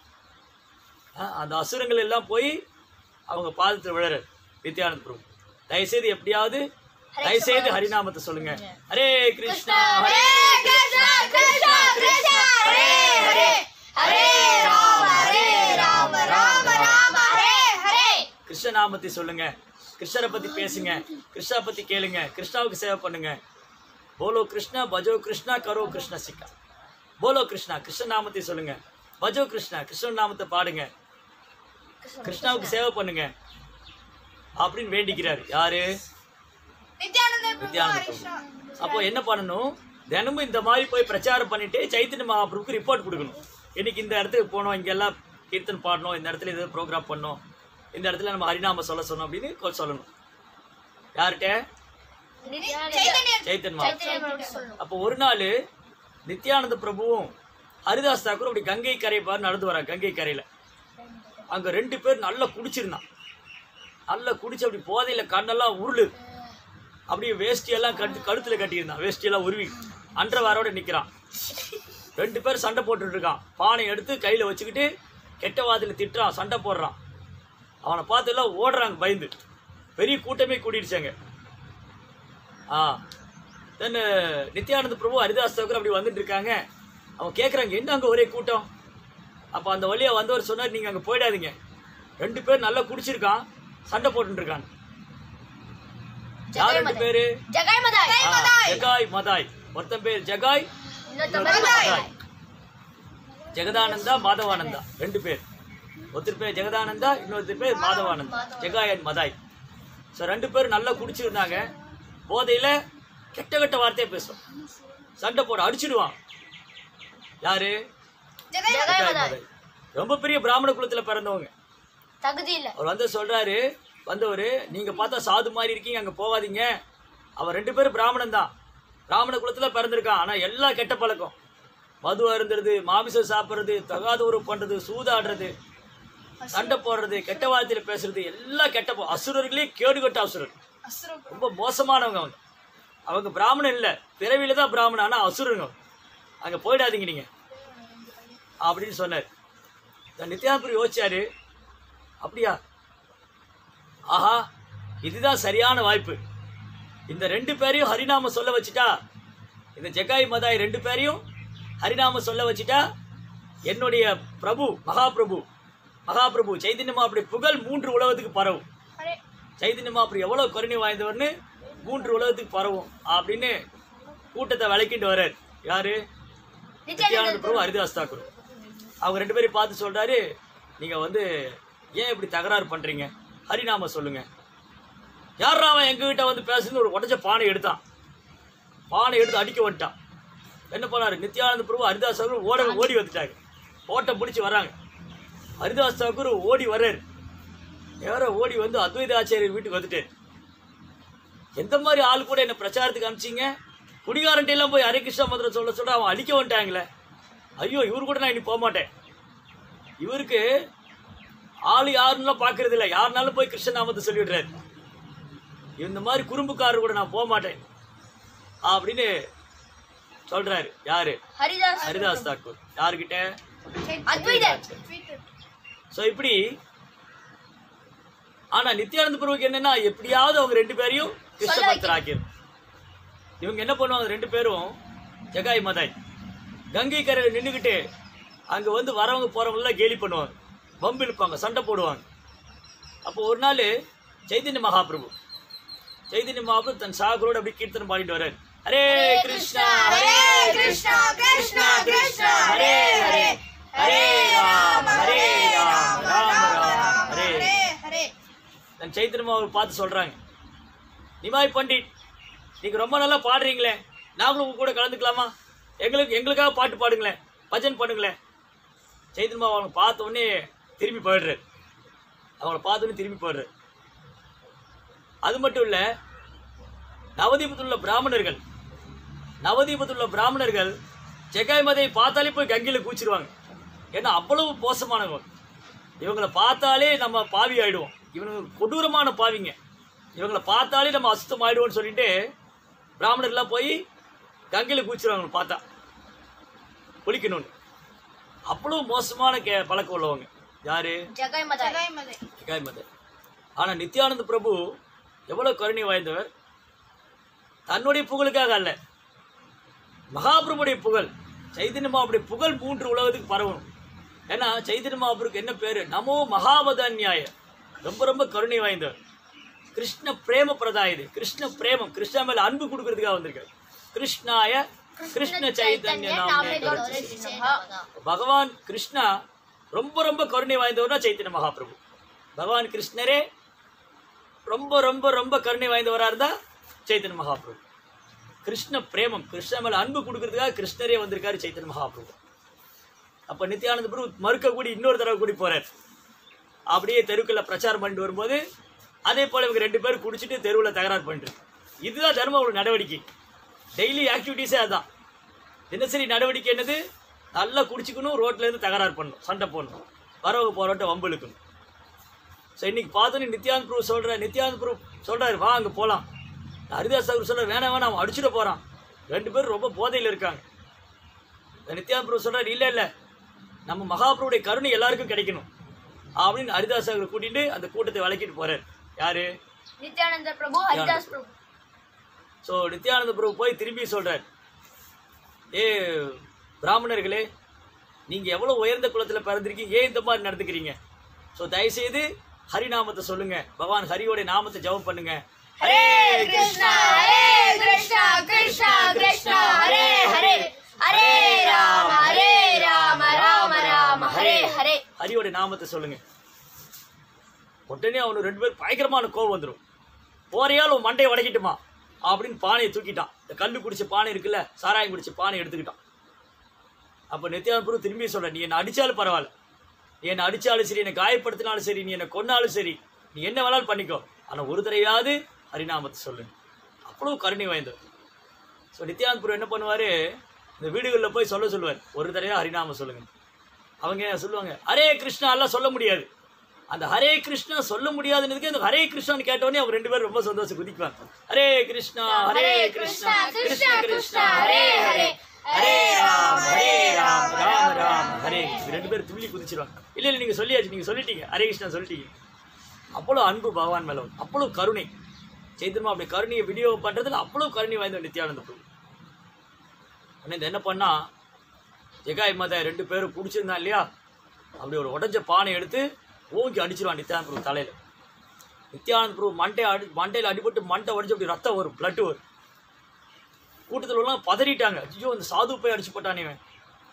ஆ, அந்த அசுரங்கள் எல்லாம் போய் அவங்க பாதத்தில் விழறார் நித்யானந்த பிரபு தயவுசெய்து எப்படியாவது தயவுசெய்து ஹரிநாமத்தை சொல்லுங்க ஹரே கிருஷ்ணா ஹரே கிருஷ்ணா கிருஷ்ணா கிருஷ்ணா ஹரே ஹரே ஹரே ராம ஹரே ராம ராம ராம ஹரே ஹரே கிருஷ்ண நாமத்தை சொல்லுங்க கிருஷ்ணரை பத்தி பேசுங்க கிருஷ்ணா பத்தி கேளுங்க கிருஷ்ணாவுக்கு சேவை பண்ணுங்க போலோ கிருஷ்ணா பஜோ கிருஷ்ணா கரோ கிருஷ்ண சிக்கா போலோ கிருஷ்ணா கிருஷ்ண நாமத்தை சொல்லுங்க பஜோ கிருஷ்ணா கிருஷ்ண நாமத்தை பாடுங்க கிருஷ்ணாவுக்கு சேவை பண்ணுங்க அப்படின்னு வேண்டிக்கிறாரு யாரு நித்யானந்த பிரபு அப்போ என்ன பண்ணணும் தினமும் இந்த மாதிரி போய் பிரச்சாரம் பண்ணிட்டு சைத்தன்ய மகாபிரபுக்கு ரிப்போர்ட் கொடுக்கணும் இன்னைக்கு இந்த இடத்துக்கு போனோம் இங்கெல்லாம் கீர்த்தன் பாடணும் இந்த இடத்துல ஏதாவது ப்ரோக்ராம் பண்ணோம் இந்த இடத்துல நம்ம ஹரிநாம சொல்ல சொன்னோம் அப்படின்னு கொ- சொல்லணும் யார்கிட்ட சைத்தன் மகா அப்போ ஒரு நாள் நித்யானந்த பிரபுவும் ஹரிதாஸ் தாக்கூர் அப்படி கங்கை கரை பாரு நடந்து வராங்க கங்கை கரையில அங்க ரெண்டு பேர் நல்லா குடிச்சிருந்தான் நல்லா குடிச்சு அப்படி போதையில கண்ணெல்லாம் உருளு அப்படியே வேஷ்டியெல்லாம் கட்டு கழுத்துல கட்டியிருந்தான் வேஷ்டியெல்லாம் உருவி அன்றவாரோட நிக்கிறான் ரெண்டு பேர் சண்டை போட்டுட்டு இருக்கான் பானை எடுத்து கையில வச்சுக்கிட்டு கெட்ட வாதில திட்டுறான் சண்டை போடுறான் அவனை பார்த்து எல்லாம் ஓடுறாங்க பயந்து பெரிய கூட்டமே கூட்டிடுச்சாங்க ஆ தென் நித்யானந்த பிரபு ஹரிதாஸ் தாக்கூர் அப்படி வந்துட்டு இருக்காங்க அவன் கேட்குறாங்க என்ன அங்கே ஒரே கூட்டம் அப்போ அந்த வழியா வந்தவர் சொன்னார் நீங்கள் அங்கே போயிடாதீங்க ரெண்டு பேர் நல்லா குடிச்சிருக்கான் சண்டை போட்டுட்டு இருக்கான் யார் ரெண்டு பேரு ஜெகாய் மதாய் ஆ, ஜகாய் மதாய் ஒருத்தன் பேர் ஜகாய் இன்னொருத்தன் இன்னொருத்தன் மதாய் மதாய் ஜெகதானந்தா மாதவானந்தா ரெண்டு பேர் ஒருத்தர் பேர் ஜெகதானந்தா இன்னொருத்தர் பேர் மாதவானந்தா ஜெகாய் அண்ட் மதாய் ஸோ ரெண்டு பேரும் நல்லா குடிச்சிருந்தாங்க போதையில கெட்ட கெட்ட வார்த்தையை பேசும் சண்டை போட அடிச்சிடுவான் யாரு ஜெகமதாய் ரொம்ப பெரிய பிராமண குலத்துல பிறந்தவங்க தகுதி இல்ல அவர் வந்து சொல்றாரு வந்தவர் நீங்க பார்த்தா சாது மாதிரி இருக்கீங்க அங்க போகாதீங்க அவன் ரெண்டு பேரும் பிராமணன் தான் பிராமண குலத்துல பிறந்திருக்கான் ஆனா எல்லாம் கெட்ட பழக்கம் மது அருந்துறது மாமிசம் சாப்பிட்றது தகாத உறவு பண்றது சூதாடுறது சண்டை போடுறது கெட்ட வார்த்தையில பேசுறது எல்லாம் கெட்ட போ- அசுரர்களே கேடு கட்ட அசுரர் ரொம்ப மோசமானவங்க அவங்க அவங்க பிராமணன் இல்ல பிறவியில தான் பிராமணன் ஆனா அசுரங்க அவங்க. அங்க போயிடாதீங்க நீங்க அப்படின்னு சொன்னார் நித்யானபுரி யோசிச்சாரு அப்படியா ஆஹா இதுதான் சரியான வாய்ப்பு இந்த ரெண்டு பேரையும் ஹரிநாம சொல்ல வச்சுட்டா இந்த ஜெகாய் மதாய் ரெண்டு பேரையும் ஹரிநாம சொல்ல வச்சுட்டா என்னுடைய பிரபு மகாபிரபு மகாபிரபு சைதன்ய மாப்பிடி புகழ் மூன்று உலகத்துக்கு பரவும் சைதன்ய மாப்பிடி எவ்வளவு கருணை வாய்ந்தவர்னு மூன்று உலகத்துக்கு பரவும் அப்படின்னு கூட்டத்தை விளக்கிட்டு வர்றார் யாரு நித்யானந்த பிரபு ஹரிதாஸ் தாக்கூர் அவங்க ரெண்டு பேரையும் பார்த்து சொல்றாரு நீங்க வந்து ஏன் இப்படி தகராறு பண்றீங்க ஹரிநாம சொல்லுங்க யாரா அவன் எங்ககிட்ட வந்து பேசுன்னு ஒரு உடச்ச பானை எடுத்தான் பானை எடுத்து அடிக்க வந்துட்டான் என்ன பண்ணாரு நித்யானந்த பிரபு ஹரிதாஸ் தாக்கூர் ஓட ஓடி வந்துட்டாங்க ஓட்டம் பிடிச்சி வர்றாங்க ஹரிதாஸ் தாக்கூர் ஓடி வர்றாரு நேரா ஓடி வந்து அத்வைத ஆச்சாரியர் வீட்டுக்கு வந்துட்டாரு எந்த மாதிரி ஆள் கூட என்ன பிரச்சாரத்துக்கு அனுப்பிச்சிங்க குடிகாரன்ட்ட எல்லாம் போய் ஹரே கிருஷ்ணா மந்திரம் சொல்ல சொல்ல அவன் அழிக்க வந்துட்டாங்களே ஐயோ இவரு கூட நான் இனி போக மாட்டேன் இவருக்கு ஆள் யாருன்னுலாம் பார்க்கறது இல்லை யாருனாலும் போய் கிருஷ்ண நாமத்தை சொல்லிவிடுறாரு இந்த மாதிரி குறும்புக்காரர் கூட நான் போக மாட்டேன் அப்படின்னு சொல்றாரு யாரு ஹரிதாஸ் ஹரிதாஸ் தாக்கூர் யாருக்கிட்ட அத்வைதர் ஸோ இப்படி ஆனா நித்யானந்த பிரபுக்கு என்னன்னா எப்படியாவது அவங்க ரெண்டு பேரையும் கிருஷ்ண பக்தர் ஆக்கிடும் இவங்க என்ன பண்ணுவாங்க ரெண்டு பேரும் ஜெகாய் மதாய் கங்கை கரையில் நின்றுக்கிட்டு அங்க வந்து வரவங்க போறவங்க கேலி பண்ணுவாங்க பம்பு இழுப்பாங்க சண்டை போடுவாங்க அப்போ ஒரு நாள் சைதன்ய மகாபிரபு சைதன்ய மகாபிரபு தன் சாகரோட அப்படி கீர்த்தனம் பாடிட்டு வர்றாரு ஹரே கிருஷ்ணா ஹரே கிருஷ்ணா கிருஷ்ணா கிருஷ்ணா ஹரே ஹரே ஹரே ராம ஹரே ராம ராம ராம ஹரே ஹரே தன் சைத்தன்யம் அவர் பார்த்து சொல்றாங்க நிமாய் பண்டிட் நீங்க ரொம்ப நல்லா பாடுறீங்களே நாங்களும் உங்க கூட கலந்துக்கலாமா எங்களுக்கு எங்களுக்காக பாட்டு பாடுங்களேன் பஜன் பண்ணுங்களேன் சைத்தன்யம் அவங்க பார்த்த உடனே திரும்பி போயிடுறாரு அவங்கள பார்த்த உடனே திரும்பி போயிடுறாரு அது மட்டும் இல்ல நவதீபத்தில் உள்ள பிராமணர்கள் நவதீபத்தில் உள்ள பிராமணர்கள் ஜெகாய் மதையை பார்த்தாலே போய் கங்கையில் கூச்சிருவாங்க ஏன்னா அவ்வளவு மோசமானவங்க இவங்களை பார்த்தாலே நம்ம பாவி ஆயிடுவோம் இவனுங்க கொடூரமான பாவிங்க இவங்களை பார்த்தாலே நம்ம அசுத்தம் ஆயிடுவோம்னு சொல்லிட்டு பிராமணர்லாம் போய் கங்கையில் கூச்சிருவாங்க பார்த்தா குளிக்கணும்னு அவ்வளவு மோசமான கே பழக்கம் உள்ளவங்க யாரு ஜெகை மதாய் ஜெகாய் மதர் ஆனா நித்யானந்த பிரபு எவ்வளவு கருணை வாய்ந்தவர் தன்னுடைய புகழுக்காக அல்ல மகாபிரபுடைய புகழ் சைதன்ய மாவுடைய புகழ் மூன்று உலகத்துக்கு பரவணும் ஏன்னா சைதன்ய மாபுருக்கு என்ன பேரு நமோ மகாவதான்யாய ரொம்ப ரொம்ப கருணை வாய்ந்தவர் கிருஷ்ண பிரேம பிரதாயது கிருஷ்ண பிரேமம் கிருஷ்ணா மேல அன்பு கொடுக்கறதுக்காக வந்திருக்காரு கிருஷ்ணாய கிருஷ்ண சைதன்ய நாமே பகவான் கிருஷ்ணா ரொம்ப ரொம்ப கருணை வாய்ந்தவர்னா சைத்தன்ய மகாபிரபு பகவான் கிருஷ்ணரே ரொம்ப ரொம்ப ரொம்ப கருணை வாய்ந்தவரா இருந்தா சைத்தன்ய மகாபிரபு கிருஷ்ண பிரேமம் கிருஷ்ண மேல அன்பு கொடுக்கறதுக்காக கிருஷ்ணரே வந்திருக்காரு சைத்தன்ய மகாபிரபு அப்ப நித்யானந்த பிரபு மறுக்க கூடி இன்னொரு தடவை கூடி போறார் அப்படியே தெருக்குள்ள பிரச்சாரம் பண்ணிட்டு வரும்போது அதே போல இவங்க ரெண்டு பேரும் குடிச்சிட்டு தெருவில் தகராறு பண்ணிட்டு இதுதான் தர்ம ஒரு நடவடிக்கை டெய்லி ஆக்டிவிட்டீஸே அதான் தினசரி நடவடிக்கை என்னது நல்லா குடிச்சுக்கணும் ரோட்ல இருந்து தகராறு பண்ணணும் சண்டை போடணும் வரவங்க போறவட்ட வம்பு இழுக்கணும் ஸோ இன்னைக்கு பார்த்தோன்னே நித்யானந்த பிரபு சொல்ற நித்யானந்த பிரபு சொல்றாரு வா அங்கே போகலாம் ஹரிதாஸ் அவர் சொல்ற வேணாம் வேணாம் அவன் அடிச்சுட போறான் ரெண்டு பேரும் ரொம்ப போதையில் இருக்காங்க இந்த நித்யானந்த பிரபு சொல்றாரு இல்லை இல்லை நம்ம மகாபிரபுடைய கருணை எல்லாருக்கும் கிடைக்கணும் அப்படின்னு ஹரிதாஸ் அவரை கூட்டிட்டு அந்த கூட்டத்தை விளக்கிட்டு போறாரு யாரு நித்யானந்த பிரபு ஹரிதாஸ் பிரபு ஸோ நித்யானந்த பிரபு போய் திரும்பி சொல்றார் ஏ பிராமணர்களே நீங்க எவ்வளவு உயர்ந்த குலத்துல பிறந்திருக்கீங்க ஏன் இந்த மாதிரி நடந்துக்கிறீங்க ஸோ தயவுசெய்து ஹரிநாமத்தை சொல்லுங்க பகவான் ஹரியோட நாமத்தை ஜெபம் பண்ணுங்க ஹரே கிருஷ்ணா ஹரே கிருஷ்ணா கிருஷ்ணா கிருஷ்ணா ஹரே ஹரே ஹரே ராம ஹரே ராம ராம ராம ஹரே ஹரே ஹரியோட நாமத்தை சொல்லுங்க உடனே அவனுக்கு ரெண்டு பேரும் பயங்கரமான கோவம் வந்துடும் போறையால் உன் மண்டையை உடைக்கட்டுமா அப்படின்னு பானையை தூக்கிட்டான் இந்த கல்லு குடிச்ச பானை இருக்குல்ல சாராயம் குடிச்ச பானை எடுத்துக்கிட்டான் அப்போ நித்யானந்த பிரபு திரும்பி சொல்ற நீ என்னை அடிச்சாலும் பரவாயில்ல நீ என்னை அடிச்சாலும் சரி என்னை காயப்படுத்தினாலும் சரி நீ என்னை கொன்னாலும் சரி நீ என்ன வேணாலும் பண்ணிக்கோ ஆனால் ஒரு தடவையாவது ஹரிநாமத்தை சொல்லு அவ்வளோ கருணை வாய்ந்தவர் ஸோ நித்யானந்த பிரபு என்ன பண்ணுவார் இந்த வீடுகளில் போய் சொல்ல சொல்லுவார் ஒரு தடவையா ஹரிநாமம் சொல்லுங்க அவங்க சொல்லுவாங்க ஹரே கிருஷ்ணா எல்லாம் சொல்ல முடியாது அந்த ஹரே கிருஷ்ணா சொல்ல முடியாதுன்றதுக்கு அந்த ஹரே கிருஷ்ணான்னு கேட்டோடனே அவங்க ரெண்டு பேரும் ரொம்ப சந்தோஷம் குதிக்குவாங்க ஹரே கிருஷ்ணா ஹரே கிருஷ்ணா கிருஷ்ண கிருஷ்ணா ஹரே ஹரே ஹரே ராம் ஹரே ராம் ராம் ராம் ஹரே இது ரெண்டு பேரும் துள்ளி குதிச்சிருவாங்க இல்ல இல்ல நீங்க சொல்லியாச்சு நீங்க சொல்லிட்டீங்க ஹரே கிருஷ்ணா சொல்லிட்டீங்க அவ்வளோ அன்பு பகவான் மேல உண்டு. அவ்வளோ கருணை சைத்தன்மா அப்படி கருணையை வீடியோ பண்றதுல அவ்வளோ கருணை வாய்ந்த நித்யானந்த பிரபு உடனே இந்த என்ன பண்ணா ஜெகாய் மாதா ரெண்டு பேரும் பிடிச்சிருந்தா இல்லையா அப்படி ஒரு உடஞ்ச பானை எடுத்து ஓங்கி அடிச்சிருவான் நித்யானந்த பிரபு தலையில நித்யானந்த பிரபு மண்டை அடி மண்டையில் அடிபட்டு மண்டை உடஞ்சி அப்படி ரத்தம் வரும் பிளட் வரும் கூட்டத்துல எல்லாம் பதறிட்டாங்க ஐயோ இந்த சாது போய் அடிச்சு போட்டானே இவன்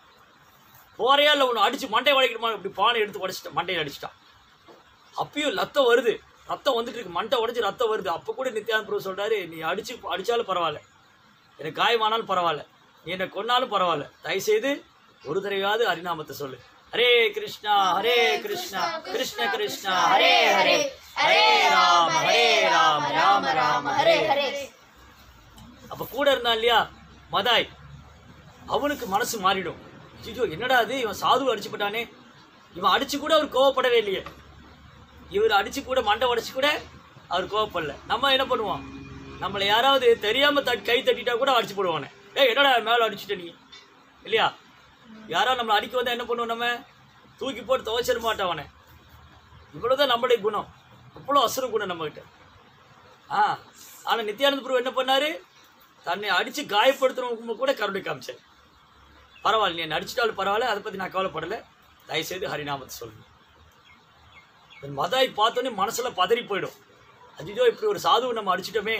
போறையா இல்லை ஒன்று அடிச்சு மண்டை உடைக்கணுமா இப்படி பானை எடுத்து உடைச்சிட்டான் மண்டையில் அடிச்சிட்டான் அப்பயும் ரத்தம் வருது ரத்தம் வந்துட்டு இருக்கு மண்டை உடைச்சு ரத்தம் வருது அப்போ கூட நித்யானந்த பிரபு சொல்றாரு நீ அடிச்சு அடிச்சாலும் பரவாயில்ல எனக்கு காயமானாலும் பரவாயில்ல நீ என்னை கொன்னாலும் பரவாயில்ல தயவுசெய்து ஒரு தடவையாவது ஹரிநாமத்தை சொல்லு ஹரே கிருஷ்ணா ஹரே கிருஷ்ணா கிருஷ்ண கிருஷ்ணா ஹரே ஹரே ஹரே ராம ஹரே ராம ராம ராம ஹரே ஹரே அப்ப கூட இருந்தான் இல்லையா மதாய் அவனுக்கு மனசு மாறிடும் ஐயோ என்னடா அது இவன் சாது அடிச்சு போட்டானே இவன் அடிச்சு கூட அவர் கோவப்படவே இல்லையே இவர் அடிச்சு கூட மண்டை உடைச்சு கூட அவர் கோவப்படல நம்ம என்ன பண்ணுவோம் நம்மளை யாராவது தெரியாம தட் கை தட்டிட்டா கூட அடிச்சு போடுவானே ஏய் என்னடா மேல அடிச்சுட்ட நீ இல்லையா யாராவது நம்மளை அடிக்க வந்தா என்ன பண்ணுவோம் நம்ம தூக்கி போட்டு துவைச்சிட மாட்டோம் அவனை இவ்வளவுதான் நம்மளுடைய குணம் அவ்வளோ அசுர குணம் நம்மகிட்ட ஆ ஆனா நித்யானந்த பிரபு என்ன பண்ணாரு தன்னை அடிச்சு காயப்படுத்துறவங்க கூட கருணை காமிச்சார் பரவாயில்ல நீ என்னை அடிச்சிட்டாலும் பரவாயில்ல அதை பத்தி நான் கவலைப்படலை தயவுசெய்து ஹரிநாமத்தை சொல்லுங்க இந்த மதாய் பார்த்தோன்னே மனசுல பதறி போயிடும் அஜிஜோ இப்படி ஒரு சாதுவை நம்ம அடிச்சிட்டோமே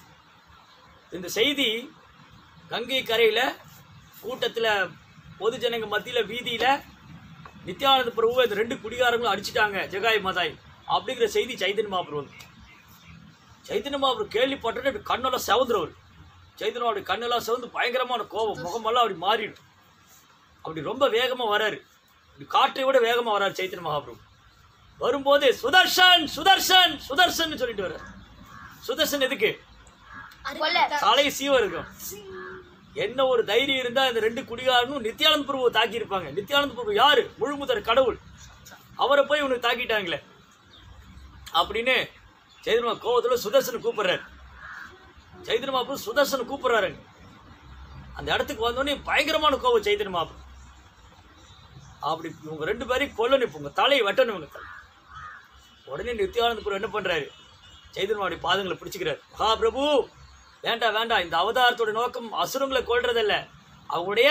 இந்த செய்தி கங்கை கரையில கூட்டத்துல பொது ஜனங்க மத்தியில வீதியில நித்யானந்த பிரபுவை இந்த ரெண்டு குடிகாரங்களும் அடிச்சிட்டாங்க ஜெகாய் மதாய் அப்படிங்கிற செய்தி சைதன்ய மகாபிரபு வந்து. சைத்தன்ய மகாபிரபு கேள்விப்பட்டோன்னே அப்படி கண்ணெல்லாம் செவந்துறவர் சைத்தன்யம் அப்படி கண்ணெல்லாம் செவந்து பயங்கரமான கோபம் முகமெல்லாம் அப்படி மாறிடும் அப்படி ரொம்ப வேகமா வராரு இப்படி காற்றை விட வேகமா வராரு சைத்தன்ய மகாபிரபு வரும்போது சுதர்ஷன் சுதர்ஷன் சுதர்ஷன் சொல்லிட்டு வர்றாரு சுதர்ஷன் எதுக்கு தலையை சீவ இருக்கும் என்ன ஒரு தைரியம் இருந்தா இந்த ரெண்டு குடிகாரனும் நித்யானந்த பிரபுவை தாக்கி இருப்பாங்க நித்யானந்த பிரபு யாரு முழுமுதற் கடவுள் அவரை போய் உனக்கு தாக்கிட்டாங்களே அப்படின்னு சைதன்மா கோவத்துல சுதர்சனை கூப்பிடுறாரு சைதன்ய மாப்பு சுதர்சனை கூப்பிடுறாரு அந்த இடத்துக்கு வந்தோடனே பயங்கரமான கோவம் சைதன்ய மாப்பு அப்படி இவங்க ரெண்டு பேரையும் கொல்லணும் இப்போ உங்க தலையை வெட்டணும் இவங்க தலை உடனே நித்யானந்த பிரபு என்ன பண்றாரு சைதன்யமாவுடைய பாதங்களை பிடிச்சுக்கிறாரு மகா பிரபு வேண்டாம் வேண்டாம் இந்த அவதாரத்தோட நோக்கம் அசுரங்களை கொல்றதல்ல அவங்களுடைய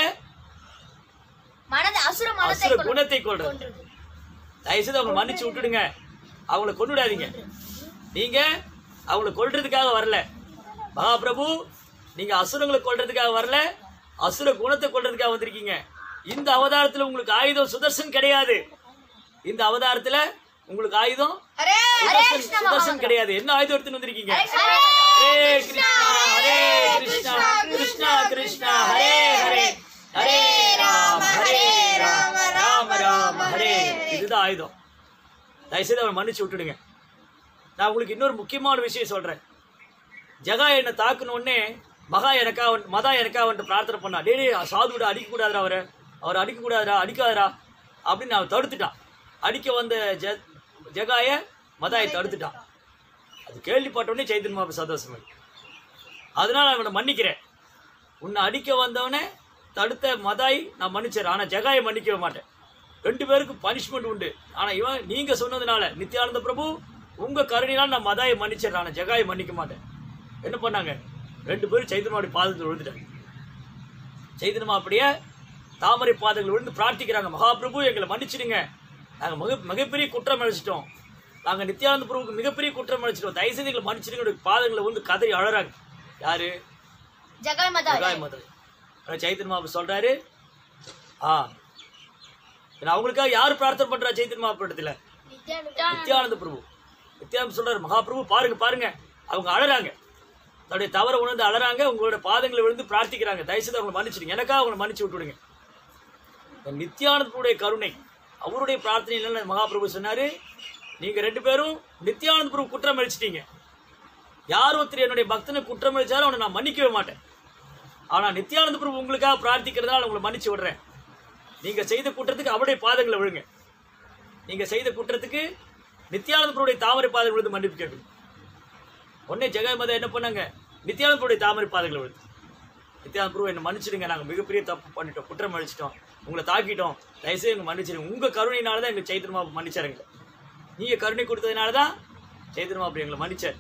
மனதை அசுர மனத்தை அசுர குணத்தை கொல்றது தயவுசெய்து அவங்க மன்னிச்சு விட்டுடுங்க அவங்கள கொண்டுடாதீங்க நீங்க அவங்கள கொல்றதுக்காக வரல மகாபிரபு நீங்க அசுரங்களை கொல்றதுக்காக வரல அசுர குணத்தை கொல்றதுக்காக வந்திருக்கீங்க இந்த அவதாரத்துல உங்களுக்கு ஆயுதம் சுதர்சன் கிடையாது இந்த அவதாரத்துல உங்களுக்கு ஆயுதம் ஹரே சுதர்சன் சுதர்சன் கிடையாது என்ன ஆயுதம் எடுத்துன்னு வந்திருக்கீங்க ஹரே ஹரே கிருஷ்ணா ஹரே கிருஷ்ணா கிருஷ்ணா கிருஷ்ணா ஹரே ஹரே ஹரே ராம ஹரே ராம ராம ராம ஹரே இதுதான் ஆயுதம் தயவுசெய்து அவனை மன்னிச்சு விட்டுடுங்க நான் உங்களுக்கு இன்னொரு முக்கியமான விஷயம் சொல்றேன் ஜகா என்னை தாக்குன உடனே மகா எனக்கா வந்து- மதா எனக்கா வந்துட்டு பிரார்த்தனை பண்ணா டேய் டேய், சாதுவிட அடிக்க கூடாதுடா அவரை அவர் அடிக்க கூடாதுடா அடிக்காதடா அப்படின்னு அவன் தடுத்துட்டான் அடிக்க வந்த ஜ ஜகாய மதாயை தடுத்துட்டான் அது கேள்விப்பட்ட உடனே சைத்தன்ய மாபு சந்தோஷம் அதனால அவனை மன்னிக்கிறேன் உன்னை அடிக்க வந்தவனே தடுத்த மதாய் நான் மன்னிச்சிடறேன் ஆனால் ஜகாயை மன்னிக்கவே மாட்டேன் ரெண்டு பேருக்கும் பனிஷ்மெண்ட் உண்டு ஆனால் இவன் நீங்க சொன்னதுனால நித்யானந்த பிரபு உங்க கருணையினால் நான் மதாயை மன்னிச்சிடறேன் ஆனால் ஜகாயை மன்னிக்க மாட்டேன் என்ன பண்ணாங்க ரெண்டு பேரும் சைத்தன்யமாவுடைய பாதத்தில் விழுந்துட்டாங்க சைதன்யமா அப்படியே தாமரை பாதங்கள் விழுந்து பிரார்த்திக்கிறாங்க மகாபிரபு எங்களை மன்னிச்சிடுங்க நாங்கள் மிக மிகப்பெரிய குற்றம் அழைச்சிட்டோம் நாங்கள் நித்யானந்த பிரபுக்கு மிகப்பெரிய குற்றம் அழைச்சிட்டோம் தயவுசெய்து எங்களை மன்னிச்சிடுங்க பாதங்களை வந்து கதறி அழறாங்க யாரு ஜெகல் மதா ஜகாய் மதுரை ஆனால் சைத்தன்ய மாபு சொல்றாரு ஆ ஏன்னா அவங்களுக்காக யார் பிரார்த்தனை பண்றா சைத்தன்ய மாபு இடத்துல நித்யானந்த பிரபு நித்யானந்த சொல்றாரு மகாபிரபு பாருங்க பாருங்க அவங்க அழறாங்க தன்னுடைய தவறை உணர்ந்து அழறாங்க உங்களோட பாதங்களை விழுந்து பிரார்த்திக்கிறாங்க தயவுசெய்து அவங்களை மன்னிச்சிடுங்க எனக்காக அவங்களை மன்னிச்சு விட்டுடுங்க இந்த நித்யானந்தனுடைய கருணை அவருடைய பிரார்த்தனையில மகாபிரபு சொன்னாரு நீங்க ரெண்டு பேரும் நித்யானந்த பிரபு குற்றம் அழிச்சிட்டீங்க யார் ஒருத்தர் என்னுடைய பக்தனை குற்றம் அழிச்சாலும் அவனை நான் மன்னிக்கவே மாட்டேன் ஆனா நித்யானந்த பிரபு உங்களுக்காக பிரார்த்திக்கிறதுனால உங்களை மன்னிச்சு விடுறேன் நீங்க செய்த குற்றத்துக்கு அவருடைய பாதங்களை விழுங்க நீங்க செய்த குற்றத்துக்கு நித்யானந்த பிரபுடைய தாமரை பாதங்கள் விழுந்து மன்னிப்பு கேட்கணும் உடனே ஜெகமதா என்ன பண்ணாங்க நித்யானந்த பிரபுடைய தாமரை பாதங்களை விழுந்து நித்யானந்த பிரபு என்ன மன்னிச்சிடுங்க நாங்கள் மிகப்பெரிய தப்பு பண்ணிட்டோம் குற்றம் அழிச்சிட்டோம் உங்களை தாக்கிட்டோம் தயவுசெய்து எங்க மன்னிச்சிடுங்க உங்க கருணையினால தான் எங்க சைத்தன்மா மன்னிச்சாருங்க நீங்க கருணை கொடுத்ததுனால தான் சைத்தன்மா அப்படி எங்களை மன்னிச்சார்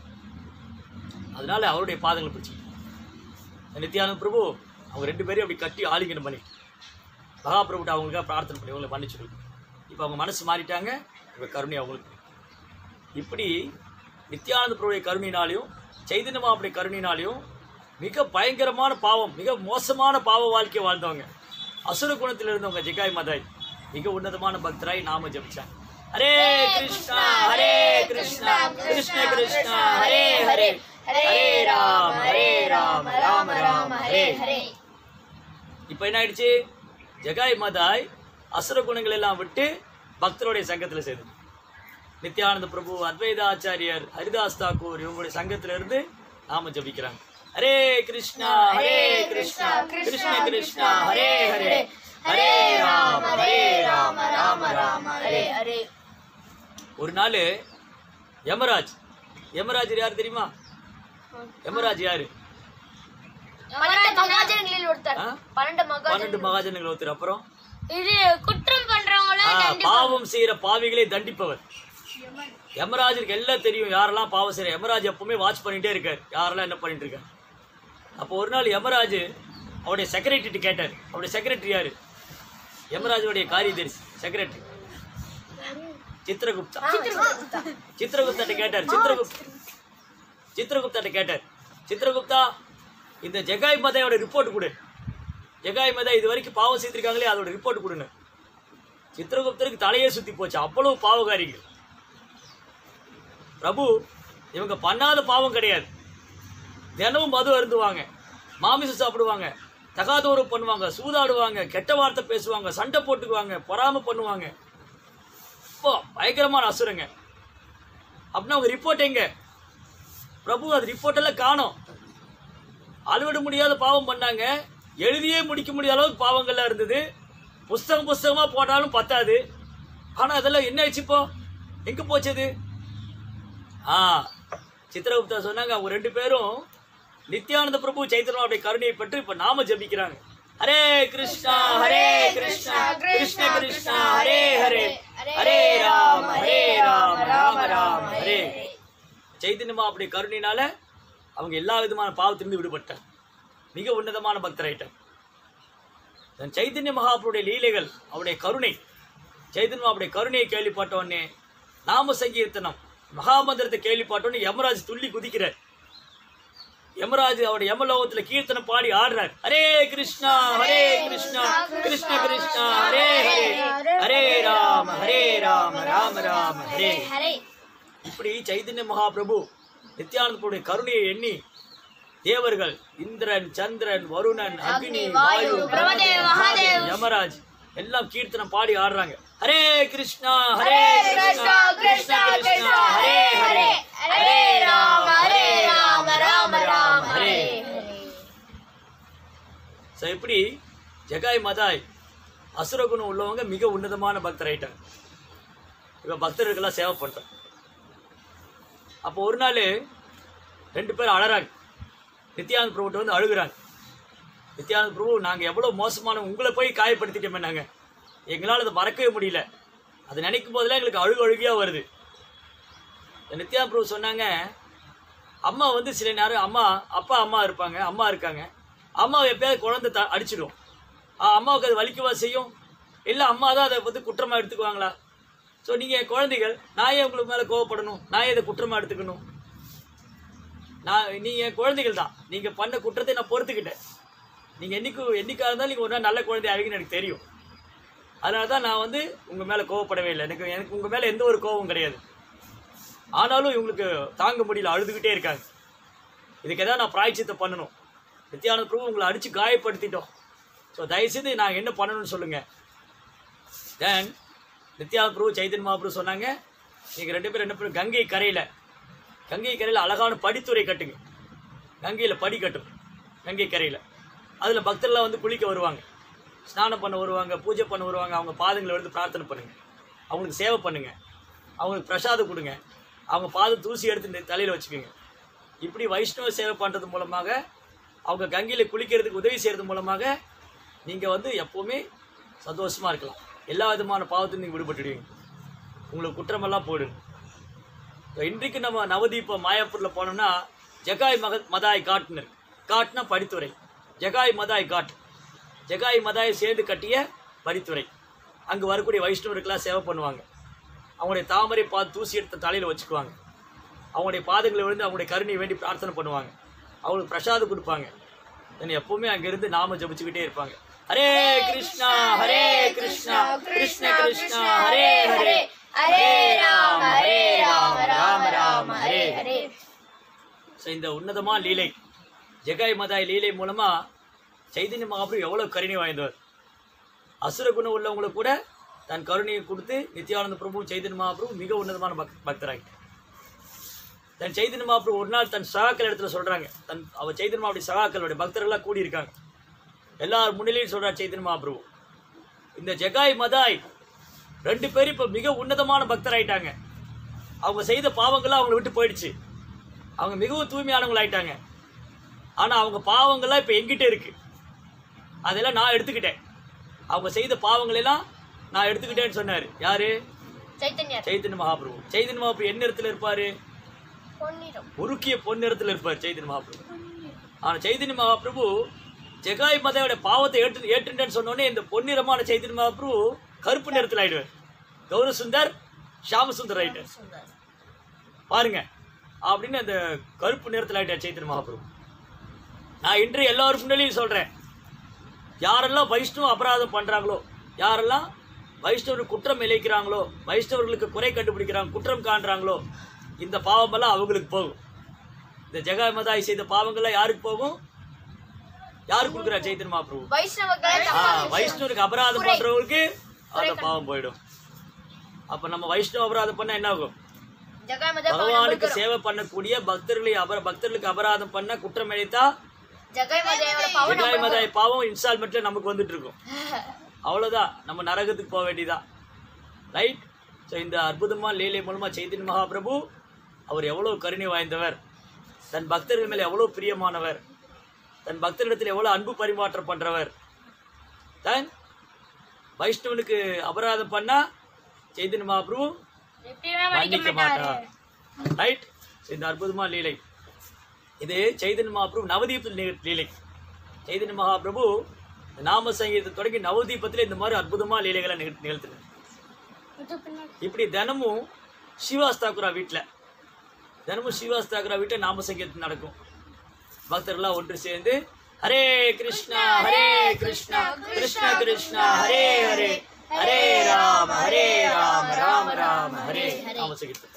அதனால அவருடைய பாதங்களை பிடிச்சி நித்யானந்த பிரபு அவங்க ரெண்டு பேரையும் அப்படி கட்டி ஆலிங்கனம் பண்ணி மகாபிரபுட்ட அவங்களுக்காக பிரார்த்தனை பண்ணி அவங்களை மன்னிச்சிடுங்க இப்போ அவங்க மனசு மாறிட்டாங்க இப்போ கருணை அவங்களுக்கு இப்படி நித்யானந்த பிரபுடைய கருணையினாலையும் சைதன்ய மாவுடைய கருணையினாலையும் மிக பயங்கரமான பாவம் மிக மோசமான பாவ வாழ்க்கை வாழ்ந்தவங்க அசுர குணத்தில் இருந்தவங்க ஜெகாய் மதாய் மிக உன்னதமான பக்தராய் நாம ஜபிச்சாங்க ஹரே கிருஷ்ணா ஹரே கிருஷ்ணா கிருஷ்ண கிருஷ்ணா ஹரே ஹரே ஹரே ராம ஹரே ராம ராம ராம ஹரே ஹரே இப்போ என்ன ஆயிடுச்சு ஜெகாய் மதாய் அசுர குணங்கள் எல்லாம் விட்டு பக்தருடைய சங்கத்துல சேர்ந்து நித்யானந்த பிரபு அத்வைத ஆச்சாரியர் ஹரிதாஸ் தாக்கூர் இவங்களுடைய சங்கத்துல இருந்து நாம ஜபிக்கிறாங்க ஹரே கிருஷ்ணா ஹரே கிருஷ்ணா கிருஷ்ண கிருஷ்ணா ஹரே ஹரே ஹரே ராம ஹரே ராம ராம ராம ஹரே ஹரே ஒரு நாள் யமராஜ் யமராஜ் யார் தெரியுமா யமராஜ் யாரு பன்னெண்டு மகாஜனங்களில் ஒருத்தர் ஆ? பன்னெண்டு மகா பன்னெண்டு மகாஜனங்கள் ஒருத்தர் அப்புறம் இது குற்றம் பண்றவங்கள ஆ, பாவம் செய்யற பாவிகளை தண்டிப்பவர் யமராஜருக்கு எல்லாம் தெரியும் யாரெல்லாம் பாவம் செய்யற யமராஜ் எப்பவுமே வாட்ச் பண்ணிட்டே இருக்கார் யாரெல்லாம் என்ன பண்ணிட்டு இருக்காரு அப்போ ஒரு நாள் யமராஜ் அவருடைய செக்ரட்டரி கேட்டார் அவருடைய செக்ரட்டரி யாரு யமராஜுடைய காரியதரிசி செக்ரட்டரி சித்திரகுப்தா சித்திரகுப்தாட்ட கேட்டார் சித்திரகுப்த சித்திரகுப்தாட்ட கேட்டார் சித்திரகுப்தா இந்த ஜெகாய் மதையோட ரிப்போர்ட் கொடு ஜெகாய் மதை இது வரைக்கும் பாவம் செய்திருக்காங்களே அதோட ரிப்போர்ட் கொடுங்க சித்திரகுப்தருக்கு தலையே சுத்தி போச்சு அவ்வளவு பாவகாரிகள் பிரபு இவங்க பண்ணாத பாவம் கிடையாது தினமும் மது அருந்துவாங்க மாமிசம் சாப்பிடுவாங்க தகாதோரம் பண்ணுவாங்க சூதாடுவாங்க கெட்ட வார்த்தை பேசுவாங்க சண்டை போட்டுக்குவாங்க பொறாமை பண்ணுவாங்க இப்போ பயங்கரமான அசுரங்க அப்படின்னா அவங்க ரிப்போர்ட் எங்க பிரபு அது ரிப்போர்ட் எல்லாம் காணோம் அளவிட முடியாத பாவம் பண்ணாங்க எழுதியே முடிக்க முடியாத அளவுக்கு பாவங்கள்லாம் இருந்தது புஸ்தகம் புஸ்தகமா போட்டாலும் பத்தாது ஆனா அதெல்லாம் என்ன ஆச்சு இப்போ எங்க போச்சு அது ஆ சித்திரகுப்தா சொன்னாங்க அவங்க ரெண்டு பேரும் நித்யானந்த பிரபு சைத்தன்யம் அப்படி கருணையை பெற்று இப்ப நாம ஜபிக்கிறாங்க ஹரே கிருஷ்ணா ஹரே கிருஷ்ணா கிருஷ்ண கிருஷ்ணா ஹரே ஹரே ஹரே ராம ஹரே ராம ராம ராம ஹரே சைத்தன்யமா அப்படி கருணையினால அவங்க எல்லா விதமான பாவத்திலிருந்து விடுபட்டார் மிக உன்னதமான பக்தராயிட்டார் தன் சைத்தன்ய மகாபுருடைய லீலைகள் அவருடைய கருணை சைத்தன்ய அவருடைய கருணையை கேள்விப்பட்ட உடனே நாம சங்கீர்த்தனம் மகாமந்திரத்தை கேள்விப்பட்ட உடனே யமராஜ் துள்ளி குதிக்கிறார் யமராஜ் அவருடைய யமலோகத்துல கீர்த்தனம் பாடி ஆடுறார் ஹரே கிருஷ்ணா ஹரே கிருஷ்ணா கிருஷ்ண கிருஷ்ணா ஹரே ஹரே ஹரே ராம ஹரே ராம ராம ராம ஹரே ஹரே இப்படி சைதன்ய மகாபிரபு நித்யானந்தனுடைய கருணையை எண்ணி தேவர்கள் இந்திரன் சந்திரன் வருணன் அக்னி வாயு பிரம்மதேவ, மகாதேவ். யமராஜ் எல்லாம் கீர்த்தனம் பாடி ஆடுறாங்க ஹரே கிருஷ்ணா ஹரே கிருஷ்ணா கிருஷ்ணா கிருஷ்ணா ஹரே ஹரே ஹரே ராம ஹரே ராம ராம ராம ஹரே ஸோ இப்படி ஜெகாய் மதாய் அசுரகுணம் உள்ளவங்க மிக உன்னதமான பக்தர் ஆயிட்டாங்க இப்போ பக்தர்களுக்கெல்லாம் சேவை பண்றோம் அப்போ ஒரு நாள் ரெண்டு பேரும் அழறாங்க நித்யானந்த பிரபுட்ட வந்து அழுகுறாங்க நித்யானந்த பிரபு நாங்கள் எவ்வளோ மோசமான உங்களை போய் காயப்படுத்திட்டோமே நாங்கள் எங்களால் அதை மறக்கவே முடியல அதை நினைக்கும் போதெல்லாம் எங்களுக்கு அழுகு அழுகியாக வருது இந்த நித்யானந்த பிரபு சொன்னாங்க அம்மா வந்து சில நேரம் அம்மா அப்பா அம்மா இருப்பாங்க அம்மா இருக்காங்க அம்மாவை எப்பயாவது குழந்தை த அடிச்சிடும் ஆ, அம்மாவுக்கு அது வலிக்கவா செய்யும் இல்லை அம்மா தான் அதை வந்து குற்றமாக எடுத்துக்குவாங்களா ஸோ நீங்கள் குழந்தைகள் நான் ஏன் உங்களுக்கு மேலே கோவப்படணும் நான் ஏன் இதை குற்றமாக எடுத்துக்கணும் நான் நீங்கள் குழந்தைகள் தான் நீங்கள் பண்ண குற்றத்தை நான் பொறுத்துக்கிட்டேன் நீங்கள் என்னைக்கு என்னைக்கா இருந்தாலும் நீங்கள் ஒரு நாள் நல்ல குழந்தை ஆவீங்கன்னு எனக்கு தெரியும் அதனால தான் நான் வந்து உங்கள் மேலே கோவப்படவே இல்லை எனக்கு எனக்கு உங்கள் மேலே எந்த ஒரு கோவம் கிடையாது ஆனாலும் இவங்களுக்கு தாங்க முடியல அழுதுகிட்டே இருக்காங்க இதுக்கு எதாவது நான் பிராய்ச்சித்தை பண்ணணும் நித்யானந்த பிரபு உங்களை அடித்து காயப்படுத்திட்டோம் ஸோ தயவுசெய்து நான் என்ன பண்ணணும்னு சொல்லுங்கள் தென் நித்யானந்த பிரபு சைத்தன்ய மகாபிரபு சொன்னாங்க நீங்கள் ரெண்டு பேரும் என்ன பேரும் கங்கை கரையில் கங்கை கரையில் அழகான படித்துறை கட்டுங்க கங்கையில் படி கட்டும் கங்கை கரையில் அதில் பக்தர்லாம் வந்து குளிக்க வருவாங்க ஸ்நானம் பண்ண வருவாங்க பூஜை பண்ண வருவாங்க அவங்க பாதங்களை வந்து பிரார்த்தனை பண்ணுங்க அவங்களுக்கு சேவை பண்ணுங்க அவங்களுக்கு பிரசாதம் கொடுங்க அவங்க பாதம் தூசி எடுத்து தலையில் வச்சுக்கோங்க இப்படி வைஷ்ணவ சேவை பண்ணுறது மூலமாக அவங்க கங்கையில் குளிக்கிறதுக்கு உதவி செய்கிறது மூலமாக நீங்கள் வந்து எப்போவுமே சந்தோஷமாக இருக்கலாம் எல்லா விதமான பாவத்தையும் நீங்கள் விடுபட்டுடுவீங்க உங்களுக்கு குற்றமெல்லாம் போயிடும் இப்போ இன்றைக்கு நம்ம நவதீப மாயாப்பூரில் போனோம்னா ஜகாய் மக மதாய் காட்னு இருக்கு காட்னா படித்துறை ஜகாய் மதாய் காட் ஜகாய் மதாய் சேர்ந்து கட்டிய படித்துறை அங்கே வரக்கூடிய வைஷ்ணவருக்கெல்லாம் சேவை பண்ணுவாங்க அவங்களுடைய தாமரை பார்த்து தூசி எடுத்த தலையில் வச்சுக்குவாங்க அவங்களுடைய பாதங்களை விழுந்து அவங்களுடைய கருணையை வேண்டி பிரார்த்தனை பண்ணுவாங்க அவங்களுக்கு பிரசாதம் கொடுப்பாங்க தென் எப்பவுமே அங்கிருந்து நாம ஜபிச்சுக்கிட்டே இருப்பாங்க ஹரே கிருஷ்ணா ஹரே கிருஷ்ணா கிருஷ்ண கிருஷ்ணா ஹரே ஹரே ஹரே ராம ஹரே ராம ராம ராம ஹரே ஹரே ஸோ இந்த உன்னதமான லீலை ஜெகாய் மதாய் லீலை மூலமா சைதன்ய மகாபிரபு எவ்வளவு கருணை வாய்ந்தவர் அசுர குணம் உள்ளவங்களுக்கு கூட தன் கருணையை கொடுத்து நித்யானந்த பிரபு சைதன்ய மகாபிரபு மிக உன்னதமான பக் பக்தராகிட்டார் தன் சைதன்ய மகாபிரபு ஒரு நாள் தன் சகாக்கள் இடத்துல சொல்றாங்க தன் அவர் சைதன்ய மகாபுடைய சகாக்களுடைய பக்தர்கள்லாம் கூடி இருக்காங்க எல்லார் முன்னிலையும் சொல்றார் சைதன்ய மகாபிரபு இந்த ஜெகாய் மதாய் ரெண்டு பேரும் இப்போ மிக உன்னதமான பக்தராயிட்டாங்க அவங்க செய்த பாவங்கள்லாம் அவங்கள விட்டு போயிடுச்சு அவங்க மிகவும் தூய்மையானவங்க ஆயிட்டாங்க ஆனா அவங்க பாவங்கள்லாம் இப்போ எங்கிட்ட இருக்கு அதெல்லாம் நான் எடுத்துக்கிட்டேன் அவங்க செய்த பாவங்கள் எல்லாம் நான் எடுத்துக்கிட்டேன்னு சொன்னாரு யாரு சைத்தன்யா சைத்தன்ய மகாபிரபு சைத்தன்ய மகாபிரபு என்ன இடத்துல இருப்பாரு பொன்னிறம் உருக்கிய பொன்னிறத்துல இருப்பார் சைத்தன்ய மகாபிரபு ஆனா சைத்தன்ய மகாபிரபு ஜெகாய் மதையோட பாவத்தை ஏற்று ஏற்றுட்டேன்னு சொன்னோடனே இந்த பொன்னிறமான சைத்தன்ய மகாபிரபு கருப்பு நிறத்தில் ஆயிடுவார் கௌர சுந்தர் ஷாம சுந்தர் ஆயிட்டார் பாருங்க அப்படின்னு அந்த கருப்பு நிறத்தில் ஆயிட்டார் சைத்தன்ய மகாபிரபு நான் இன்று எல்லாரும் முன்னாடியும் சொல்றேன் யாரெல்லாம் வைஷ்ணவ அபராதம் பண்றாங்களோ யாரெல்லாம் வைஷ்ணவர் குற்றம் இழைக்கிறாங்களோ வைஷ்ணவர்களுக்கு குறை கண்டுபிடிக்கிறாங்க குற்றம் காண்றாங்களோ இந்த பாவமெல்லாம் அவங்களுக்கு போகும் இந்த ஜெகா மதாய் செய்த பாவங்கள்லாம் யாருக்கு போகும் யாருக்கு கொடுக்குறா சைத்தன்ய மகாபிரபு வைஷ்ணவர்களை ஆ, வைஷ்ணவருக்கு அபராதம் பண்றவங்களுக்கு அந்த பாவம் போயிடும் அப்ப நம்ம வைஷ்ணவ அபராதம் பண்ணா என்ன ஆகும் ஜெகமத பகவானுக்கு சேவை பண்ணக்கூடிய பக்தர்களை அபர பக்தர்களுக்கு அபராதம் பண்ண குற்றம் இழைத்தா ஜெகமதேவோட பவன் ஜெகாய் மதாய் பாவம் இன்ஸ்டால்மெண்ட்ல நமக்கு வந்துட்டு இருக்கும் அவ்வளவுதான் நம்ம நரகத்துக்கு போக வேண்டியதான் ரைட் ஸோ இந்த அற்புதமா லீலை மூலமா சைத்தன்ய மகாபிரபு அவர் எவ்வளவு கருணை வாய்ந்தவர் தன் பக்தர்கள் மேல எவ்வளவு பிரியமானவர் தன் பக்தர்களிடத்தில் எவ்வளவு அன்பு பரிமாற்றம் பண்றவர் தன் வைஷ்ணவனுக்கு அபராதம் பண்ணா சைத்தன்ய மகாபிரபு எப்பயுமே மன்னிக்க மாட்டார் ரைட் இந்த அற்புதமான லீலை இது சைதன்ய மகாபிரபு நவதீப லீ- லீலை சைதன்ய மகாபிரபு நாம சங்கீதத்தை தொடங்கி நவதீபத்தில் இந்த மாதிரி அற்புதமான லீலைகளை நிகழ் நிகழ்த்தினார் இப்படி தினமும் சிவாஸ் தாக்குரா வீட்டில் தினமும் சிவாஸ் தாக்குரா வீட்டில் நாம சங்கீதம் நடக்கும் பக்தர்கள்லாம் ஒன்று சேர்ந்து ஹரே கிருஷ்ணா ஹரே கிருஷ்ணா கிருஷ்ண கிருஷ்ணா ஹரே ஹரே ஹரே ராம ஹரே ராம ராம ராம ஹரே நாம சங்கீதம்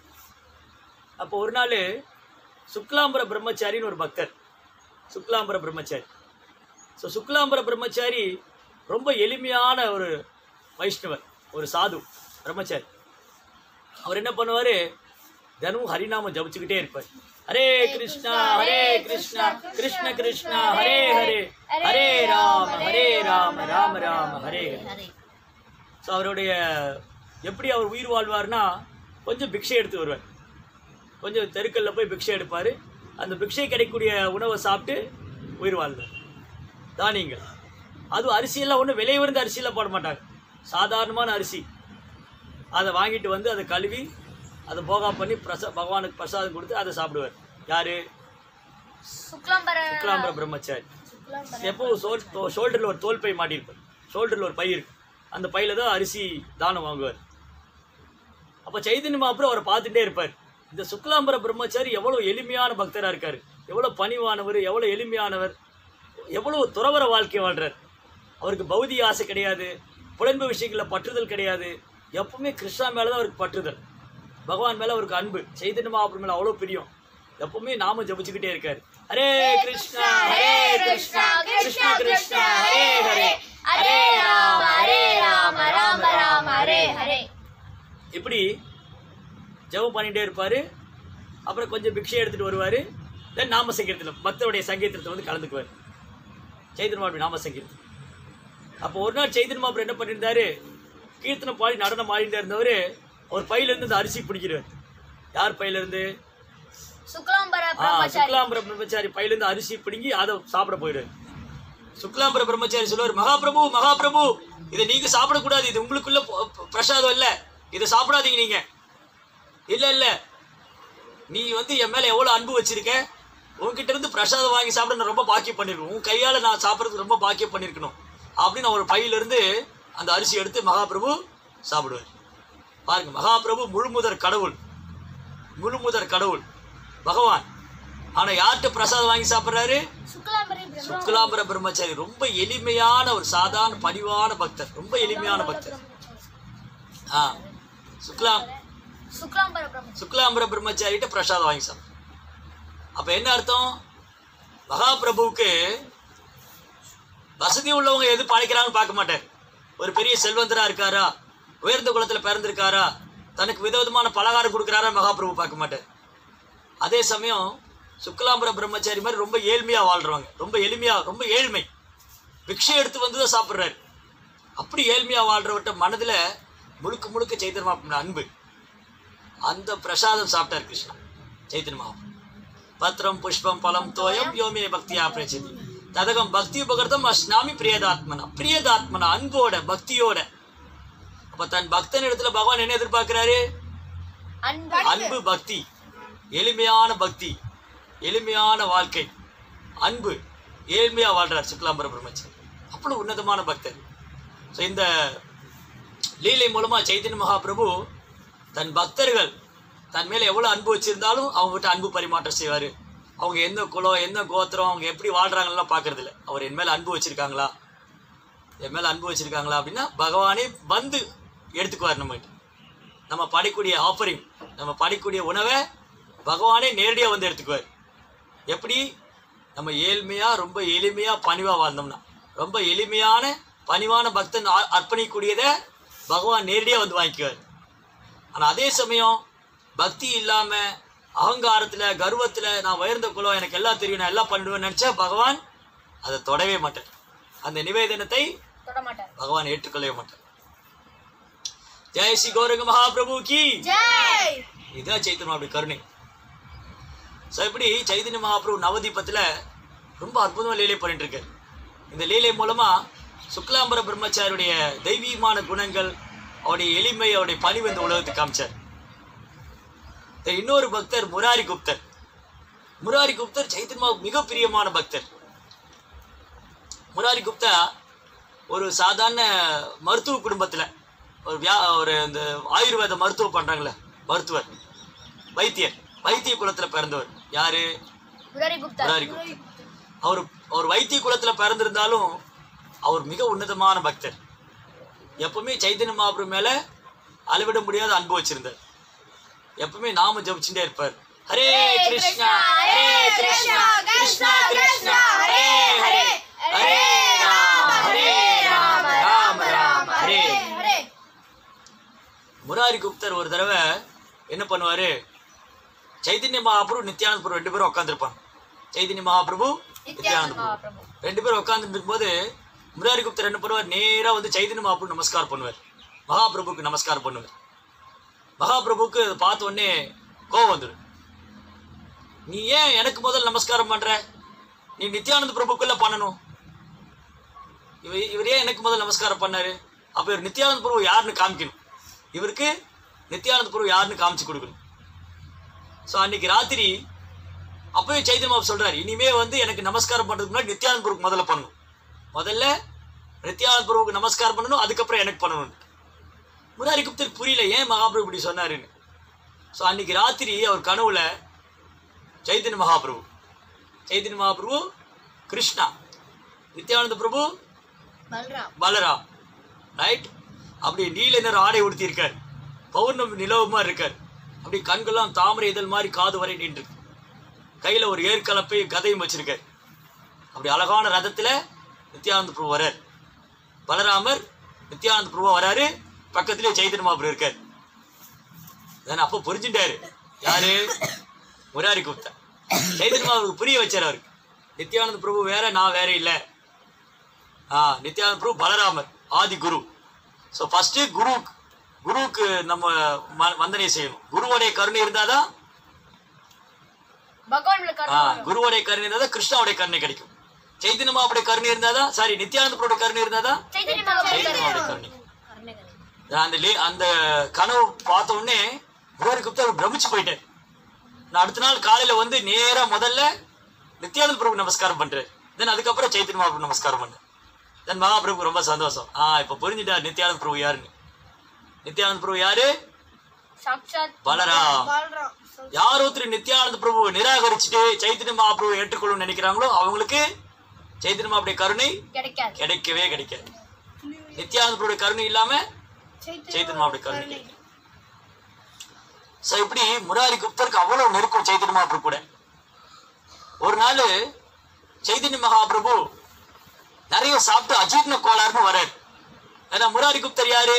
அப்போ ஒரு நாள் சுக்லாம்பர பிரம்மச்சாரின்னு ஒரு பக்தர் சுக்லாம்பர பிரம்மச்சாரி ஸோ சுக்லாம்பர பிரம்மச்சாரி ரொம்ப எளிமையான ஒரு வைஷ்ணவர் ஒரு சாது பிரம்மச்சாரி அவர் என்ன பண்ணுவார் தினமும் ஹரிநாமம் ஜபிச்சுக்கிட்டே இருப்பார் ஹரே கிருஷ்ணா ஹரே கிருஷ்ணா கிருஷ்ண கிருஷ்ணா ஹரே ஹரே ஹரே ராம ஹரே ராம ராம ராம ஹரே ஹரே ஸோ அவருடைய எப்படி அவர் உயிர் வாழ்வார்னா கொஞ்சம் பிக்ஷை எடுத்து வருவார் கொஞ்சம் தெருக்கல்ல போய் பிக்ஷை எடுப்பார் அந்த பிக்ஷை கிடைக்கக்கூடிய உணவை சாப்பிட்டு உயிர் வாழ்ந்தார் தானியங்கள் அதுவும் அரிசியெல்லாம் ஒன்றும் விலை உயர்ந்த அரிசியெல்லாம் போட மாட்டாங்க சாதாரணமான அரிசி அதை வாங்கிட்டு வந்து அதை கழுவி அதை போகா பண்ணி பிரசா பகவானுக்கு பிரசாதம் கொடுத்து அதை சாப்பிடுவார் யாரு சுக்லாம்பர சுக்லாம்பர பிரம்மச்சாரி எப்பவும் சோல் ஷோல்டரில் ஒரு தோல் பை மாட்டியிருப்பார் ஷோல்டரில் ஒரு பை இருக்கு அந்த பையில தான் அரிசி தானம் வாங்குவார் அப்போ சைதன்ய மாப்பிரம் அவரை பார்த்துட்டே இருப்பார் இந்த சுக்லாம்பர பிரம்மச்சாரி எவ்வளோ எளிமையான பக்தராக இருக்கார் எவ்வளோ பணிவானவர் எவ்வளோ எளிமையானவர் எவ்வளோ துறவர வாழ்க்கை வாழ்றார் அவருக்கு பௌதிக ஆசை கிடையாது புலன்பு விஷயங்களில் பற்றுதல் கிடையாது எப்பவுமே கிருஷ்ணா மேலே தான் அவருக்கு பற்றுதல் பகவான் மேலே அவருக்கு அன்பு சைதன்ய மகாபுரம் மேலே அவ்வளோ பிரியம் எப்பவுமே நாம ஜபிச்சுக்கிட்டே இருக்காரு ஹரே கிருஷ்ணா ஹரே கிருஷ்ணா கிருஷ்ண கிருஷ்ணா ஹரே ஹரே ஹரே ராம ஹரே ராம ராம ராம ஹரே ஹரே இப்படி ஜெபம் பண்ணிட்டே இருப்பாரு அப்புறம் கொஞ்சம் பிக்ஷை எடுத்துட்டு வருவாரு தென் நாம சங்கீர்த்தனம் பக்தருடைய சங்கீர்த்தனத்தை வந்து கலந்துக்குவார் சைத்தன்ய மாபி நாம சங்கீர்த்தனம் அப்போ ஒரு நாள் சைத்தன்ய மாபுரம் என்ன பண்ணியிருந்தாரு கீர்த்தனம் பாடி நடனம் ஆடிட்டு இருந்தவர் ஒரு பையில இருந்து அந்த அரிசி பிடிக்கிறார் யார் பையில இருந்து சுக்லாம்பர ஆ, பிரம்மச்சாரி சுக்லாம்பர பிரம்மச்சாரி பையில இருந்து அரிசி பிடுங்கி அதை சாப்பிட போயிடுறாரு சுக்லாம்பர பிரம்மச்சாரி சொல்லுவார் மகாபிரபு மகாபிரபு இதை நீங்க சாப்பிடக்கூடாது இது உங்களுக்குள்ள ப- ப- பிரசாதம் இல்ல இதை சாப்பிடாதீங்க நீங்க இல்ல இல்ல நீ வந்து என் மேல எவ்வளவு அன்பு வச்சிருக்க உன்கிட்ட இருந்து பிரசாதம் வாங்கி சாப்பிட நான் ரொம்ப பாக்கியம் பண்ணிருக்கணும் உன் கையால நான் சாப்பிட்றதுக்கு ரொம்ப பாக்கியம் பண்ணிருக்கணும் அப்படின்னு அவர் பையில இருந்து அந்த அரிசி எடுத்து மகாபிரபு சாப்பிடுவார் பாருங்க மகாபிரபு முழுமுதற் கடவுள் முழுமுதற் கடவுள் பகவான் ஆனா யார்கிட்ட பிரசாதம் வாங்கி சாப்பிடுறாரு சுக்லாம்பரி பிரம்ம சுக்லாம்பர பிரம்மச்சாரி ரொம்ப எளிமையான ஒரு சாதாரண பணிவான பக்தர் ரொம்ப எளிமையான பக்தர் ஆ சுக்லாம் சுக்லாம்பர பிரம்ம சுக்லாம்பர பிரம்மச்சாரிகிட்ட பிரசாதம் வாங்கி சாப்பிடும் அப்ப என்ன அர்த்தம் மகாபிரபுவுக்கு வசதி உள்ளவங்க எது படைக்கிறாங்கன்னு பார்க்க மாட்டார் ஒரு பெரிய செல்வந்தரா இருக்காரா உயர்ந்த குலத்துல பிறந்திருக்காரா தனக்கு விதவிதமான பலகாரம் கொடுக்குறாரா மகாபிரபு பார்க்க மாட்டார் அதே சமயம் சுக்லாம்பர பிரம்மச்சாரி மாதிரி ரொம்ப ஏழ்மையா வாழ்றவங்க ரொம்ப எளிமையா ரொம்ப ஏழ்மை பிக்ஷை எடுத்து வந்து தான் சாப்பிட்றாரு அப்படி ஏழ்மையா வாழ்றவட்ட மனதுல முழுக்க முழுக்க சைத்தன்ய அன்பு அந்த பிரசாதம் சாப்பிட்டார் கிருஷ்ணா சைத்தன்ய மகாபுரு பத்திரம் புஷ்பம் பலம் தோயம் யோமே பக்தியா பிரச்சதி ததகம் பக்தி உபகர்த்தம் அஸ்னாமி பிரியதாத்மனா பிரியதாத்மனா அன்போட பக்தியோட அப்ப தன் பக்தன் இடத்துல பகவான் என்ன எதிர்பார்க்கிறாரு அன்பு அன்பு பக்தி எளிமையான பக்தி எளிமையான வாழ்க்கை அன்பு ஏழ்மையா வாழ்றார் சுக்லாம்பர பிரம்மச்சாரி அவ்வளவு உன்னதமான பக்தர் ஸோ இந்த லீலை மூலமா சைத்தன்ய மகாபிரபு தன் பக்தர்கள் தன் மேல எவ்வளவு அன்பு வச்சிருந்தாலும் அவங்ககிட்ட அன்பு பரிமாற்றம் செய்வாரு அவங்க எந்த குலம் எந்த கோத்திரம் அவங்க எப்படி வாழ்றாங்கலாம் பாக்குறது இல்ல அவர் என் மேல அன்பு வச்சிருக்காங்களா என் மேல அன்பு வச்சிருக்காங்களா அப்படின்னா பகவானே வந்து எடுத்துக்குவார் நம்மகிட்ட நம்ம படைக்கூடிய ஆஃபரிங் நம்ம படைக்கூடிய உணவை பகவானே நேரடியா வந்து எடுத்துக்குவார் எப்படி நம்ம ஏழ்மையா ரொம்ப எளிமையா பணிவா வாழ்ந்தோம்னா ரொம்ப எளிமையான பணிவான பக்தன் அ- அர்ப்பணிக்கக்கூடியதை பகவான் நேரடியா வந்து வாங்கிக்குவார் ஆனா அதே சமயம் பக்தி இல்லாம அகங்காரத்துல கர்வத்துல நான் உயர்ந்த குலம் எனக்கு எல்லாம் தெரியும் நான் எல்லாம் பண்ணிடுவேன் நினைச்சா பகவான் அதை தொடவே மாட்டார் அந்த நிவேதனத்தை தொட மாட்டார் பகவான் ஏற்றுக்கொள்ளவே மாட்டார் ஜெய் ஸ்ரீ கௌரங்க மகாபிரபு கி ஜெய் இதுதான் சைத்தன்ய அப்படி கருணை ஸோ இப்படி சைதன்ய மகாபிரபு நவதீபத்துல ரொம்ப அற்புதமா லீலை பண்ணிட்டு இருக்காரு இந்த லீலை மூலமா சுக்லாம்பர பிரம்மச்சாரியுடைய தெய்வீகமான குணங்கள் அவருடைய எளிமை அவருடைய பணிவு இந்த உலகத்துக்கு காமிச்சார் இந்த இன்னொரு பக்தர் முராரி குப்தர் முராரி குப்தர் சைத்தன்யா மிக பிரியமான பக்தர் முராரி குப்தா ஒரு சாதாரண மருத்துவ குடும்பத்துல ஒரு வியா ஒரு இந்த ஆயுர்வேத மருத்துவம் பண்றாங்களே மருத்துவர் வைத்தியர் வைத்திய குலத்துல பிறந்தவர் யாரு முராரி குப்தா முராரி குப்தர் அவர் அவர் வைத்திய குலத்துல பிறந்திருந்தாலும் அவர் மிக உன்னதமான பக்தர் எப்பவுமே சைத்தன்ய மகாபுரு மேல அளவிட முடியாத அன்பு வச்சிருந்தார் எப்பவுமே நாம ஜபிச்சுட்டே இருப்பார் ஹரே கிருஷ்ணா ஹரே கிருஷ்ணா கிருஷ்ணா கிருஷ்ணா ஹரே ஹரே ஹரே ராம ஹரே ராம ராம ராம ஹரே ஹரே முராரி குப்தர் ஒரு தடவை என்ன பண்ணுவாரு சைதன்ய மகாபிரபு நித்யானந்த பிரபு ரெண்டு பேரும் உட்காந்துருப்பாங்க சைதன்ய மகாபிரபு நித்யானந்த பிரபு மகாபிரபு ரெண்டு பேரும் உட்காந்துட்டு இருக்கும்போது முராரி குப்தர் என்ன பண்ணுவார் நேரா வந்து சைதன்ய மகாபிரபு நமஸ்காரம் பண்ணுவார் மகாபிரபுக்கு நமஸ்காரம் பண்ணுவார் மகாபிரபுக்கு அதை பார்த்த உடனே கோவம் வந்துடும் நீ ஏன் எனக்கு முதல்ல நமஸ்காரம் பண்ற நீ நித்யானந்த பிரபுக்குள்ள பண்ணணும் இவ இவர் ஏன் எனக்கு முதல்ல நமஸ்காரம் பண்ணாரு அப்ப இவர் நித்யானந்த பிரபு யாருன்னு காமிக்கணும் இவருக்கு நித்யானந்த பிரபு யாருன்னு காமிச்சு கொடுக்கணும் ஸோ அன்னைக்கு ராத்திரி அப்பவே சைதன்ய பாபு சொல்றாரு இனிமே வந்து எனக்கு நமஸ்காரம் பண்றதுக்கு முன்னாடி நித்யானந்த பிரபுக்கு முதல்ல பண்ணணும் முதல்ல நித்யானந்த பிரபுக்கு நமஸ்காரம் பண்ணணும் அதுக்கப்புறம் எனக்கு பண்ணணும் முராரி குப்தருக்கு புரியல ஏன் மகாபிரபு இப்படி சொன்னாருன்னு ஸோ அன்னைக்கு ராத்திரி அவர் கனவுல சைதன்ய மகாபிரபு சைதன்ய மகாபிரபு கிருஷ்ணா நித்யானந்த பிரபு பல்ராம் பலராம் ரைட் அப்படி நீல நிற ஆடை உடுத்தி இருக்கார் பௌர்ணமி நிலவு மாதிரி இருக்கார் அப்படி கண்கள்லாம் தாமரை இதழ் மாதிரி காது வரை நின்று கையில ஒரு ஏற்கலப்பை கதையும் வச்சிருக்காரு அப்படி அழகான ரதத்துல நித்யானந்த பிரபு வரார் பலராமர் நித்யானந்த பிரபு வராரு பக்கத்திலே சைத்தன்ய மகாபிரபு இருக்கார் தானே அப்போ புரிஞ்சுட்டாரு யாரு முராரி குப்தா சைத்தன்ய மகாபிரபு புரிய வச்சார் அவருக்கு நித்யானந்த பிரபு வேற நான் வேற இல்லை ஆ நித்யானந்த பிரபு பலராமர் ஆதி குரு ஸோ ஃபர்ஸ்ட் குரு குருவுக்கு நம்ம ம- வந்தனை செய்யணும் குருவோடைய கருணை இருந்தாதான் பகவான் ஆ, குருவோடைய கருணை இருந்தாதான் கிருஷ்ணாவுடைய கருணை கிடைக்கும் சைத்தன்ய மகாபுடைய கருணை இருந்தாதான் சாரி நித்யானந்த பிரபுடைய கருணை இருந்தாதான் சைத்தன்ய சைத்தன்ய மகாபுடைய கருணை அந்த லே- அந்த கனவு பார்த்த உடனே முராரி குப்தா அவர் பிரமிச்சு போயிட்டார் நான் அடுத்த நாள் காலையில வந்து நேரா முதல்ல நித்யானந்த பிரபு நமஸ்காரம் பண்றேன் தென் அதுக்கப்புறம் சைத்தன்ய மகாபிரபு நமஸ்காரம் பண்ணேன் தென் மகாபிரபு ரொம்ப சந்தோஷம் ஆ இப்ப புரிஞ்சுட்டார் நித்யானந்த பிரபு யாருன்னு நித்யானந்த பிரபு யாரு சாக்ஷாத் பலராம் யார் ஒருத்தர் நித்யானந்த பிரபுவை நிராகரிச்சுட்டு சைத்தன்ய மகாபிரபு ஏற்றுக்கொள்ளும் நினைக்கிறாங்களோ அவங்களுக்கு சைத்தன்ய மகாபுடைய கருணை கிடைக்காது கிடைக்கவே கிடைக்காது நித்யானந்த பிரபுடைய கருணை இல்லாம சைத்தன்ய மகாபுடைய கருணை கிடைக்கும் சோ இப்படி முராரி குப்தருக்கு அவ்வளவு நெருக்கம் சைத்தன்ய மகாபிரபு கூட ஒரு நாள் சைத்தன்ய மகாபிரபு நிறைய சாப்பிட்டு அஜீர்ண கோளாறுன்னு வராரு ஏன்னா முராரி குப்தர் யாரு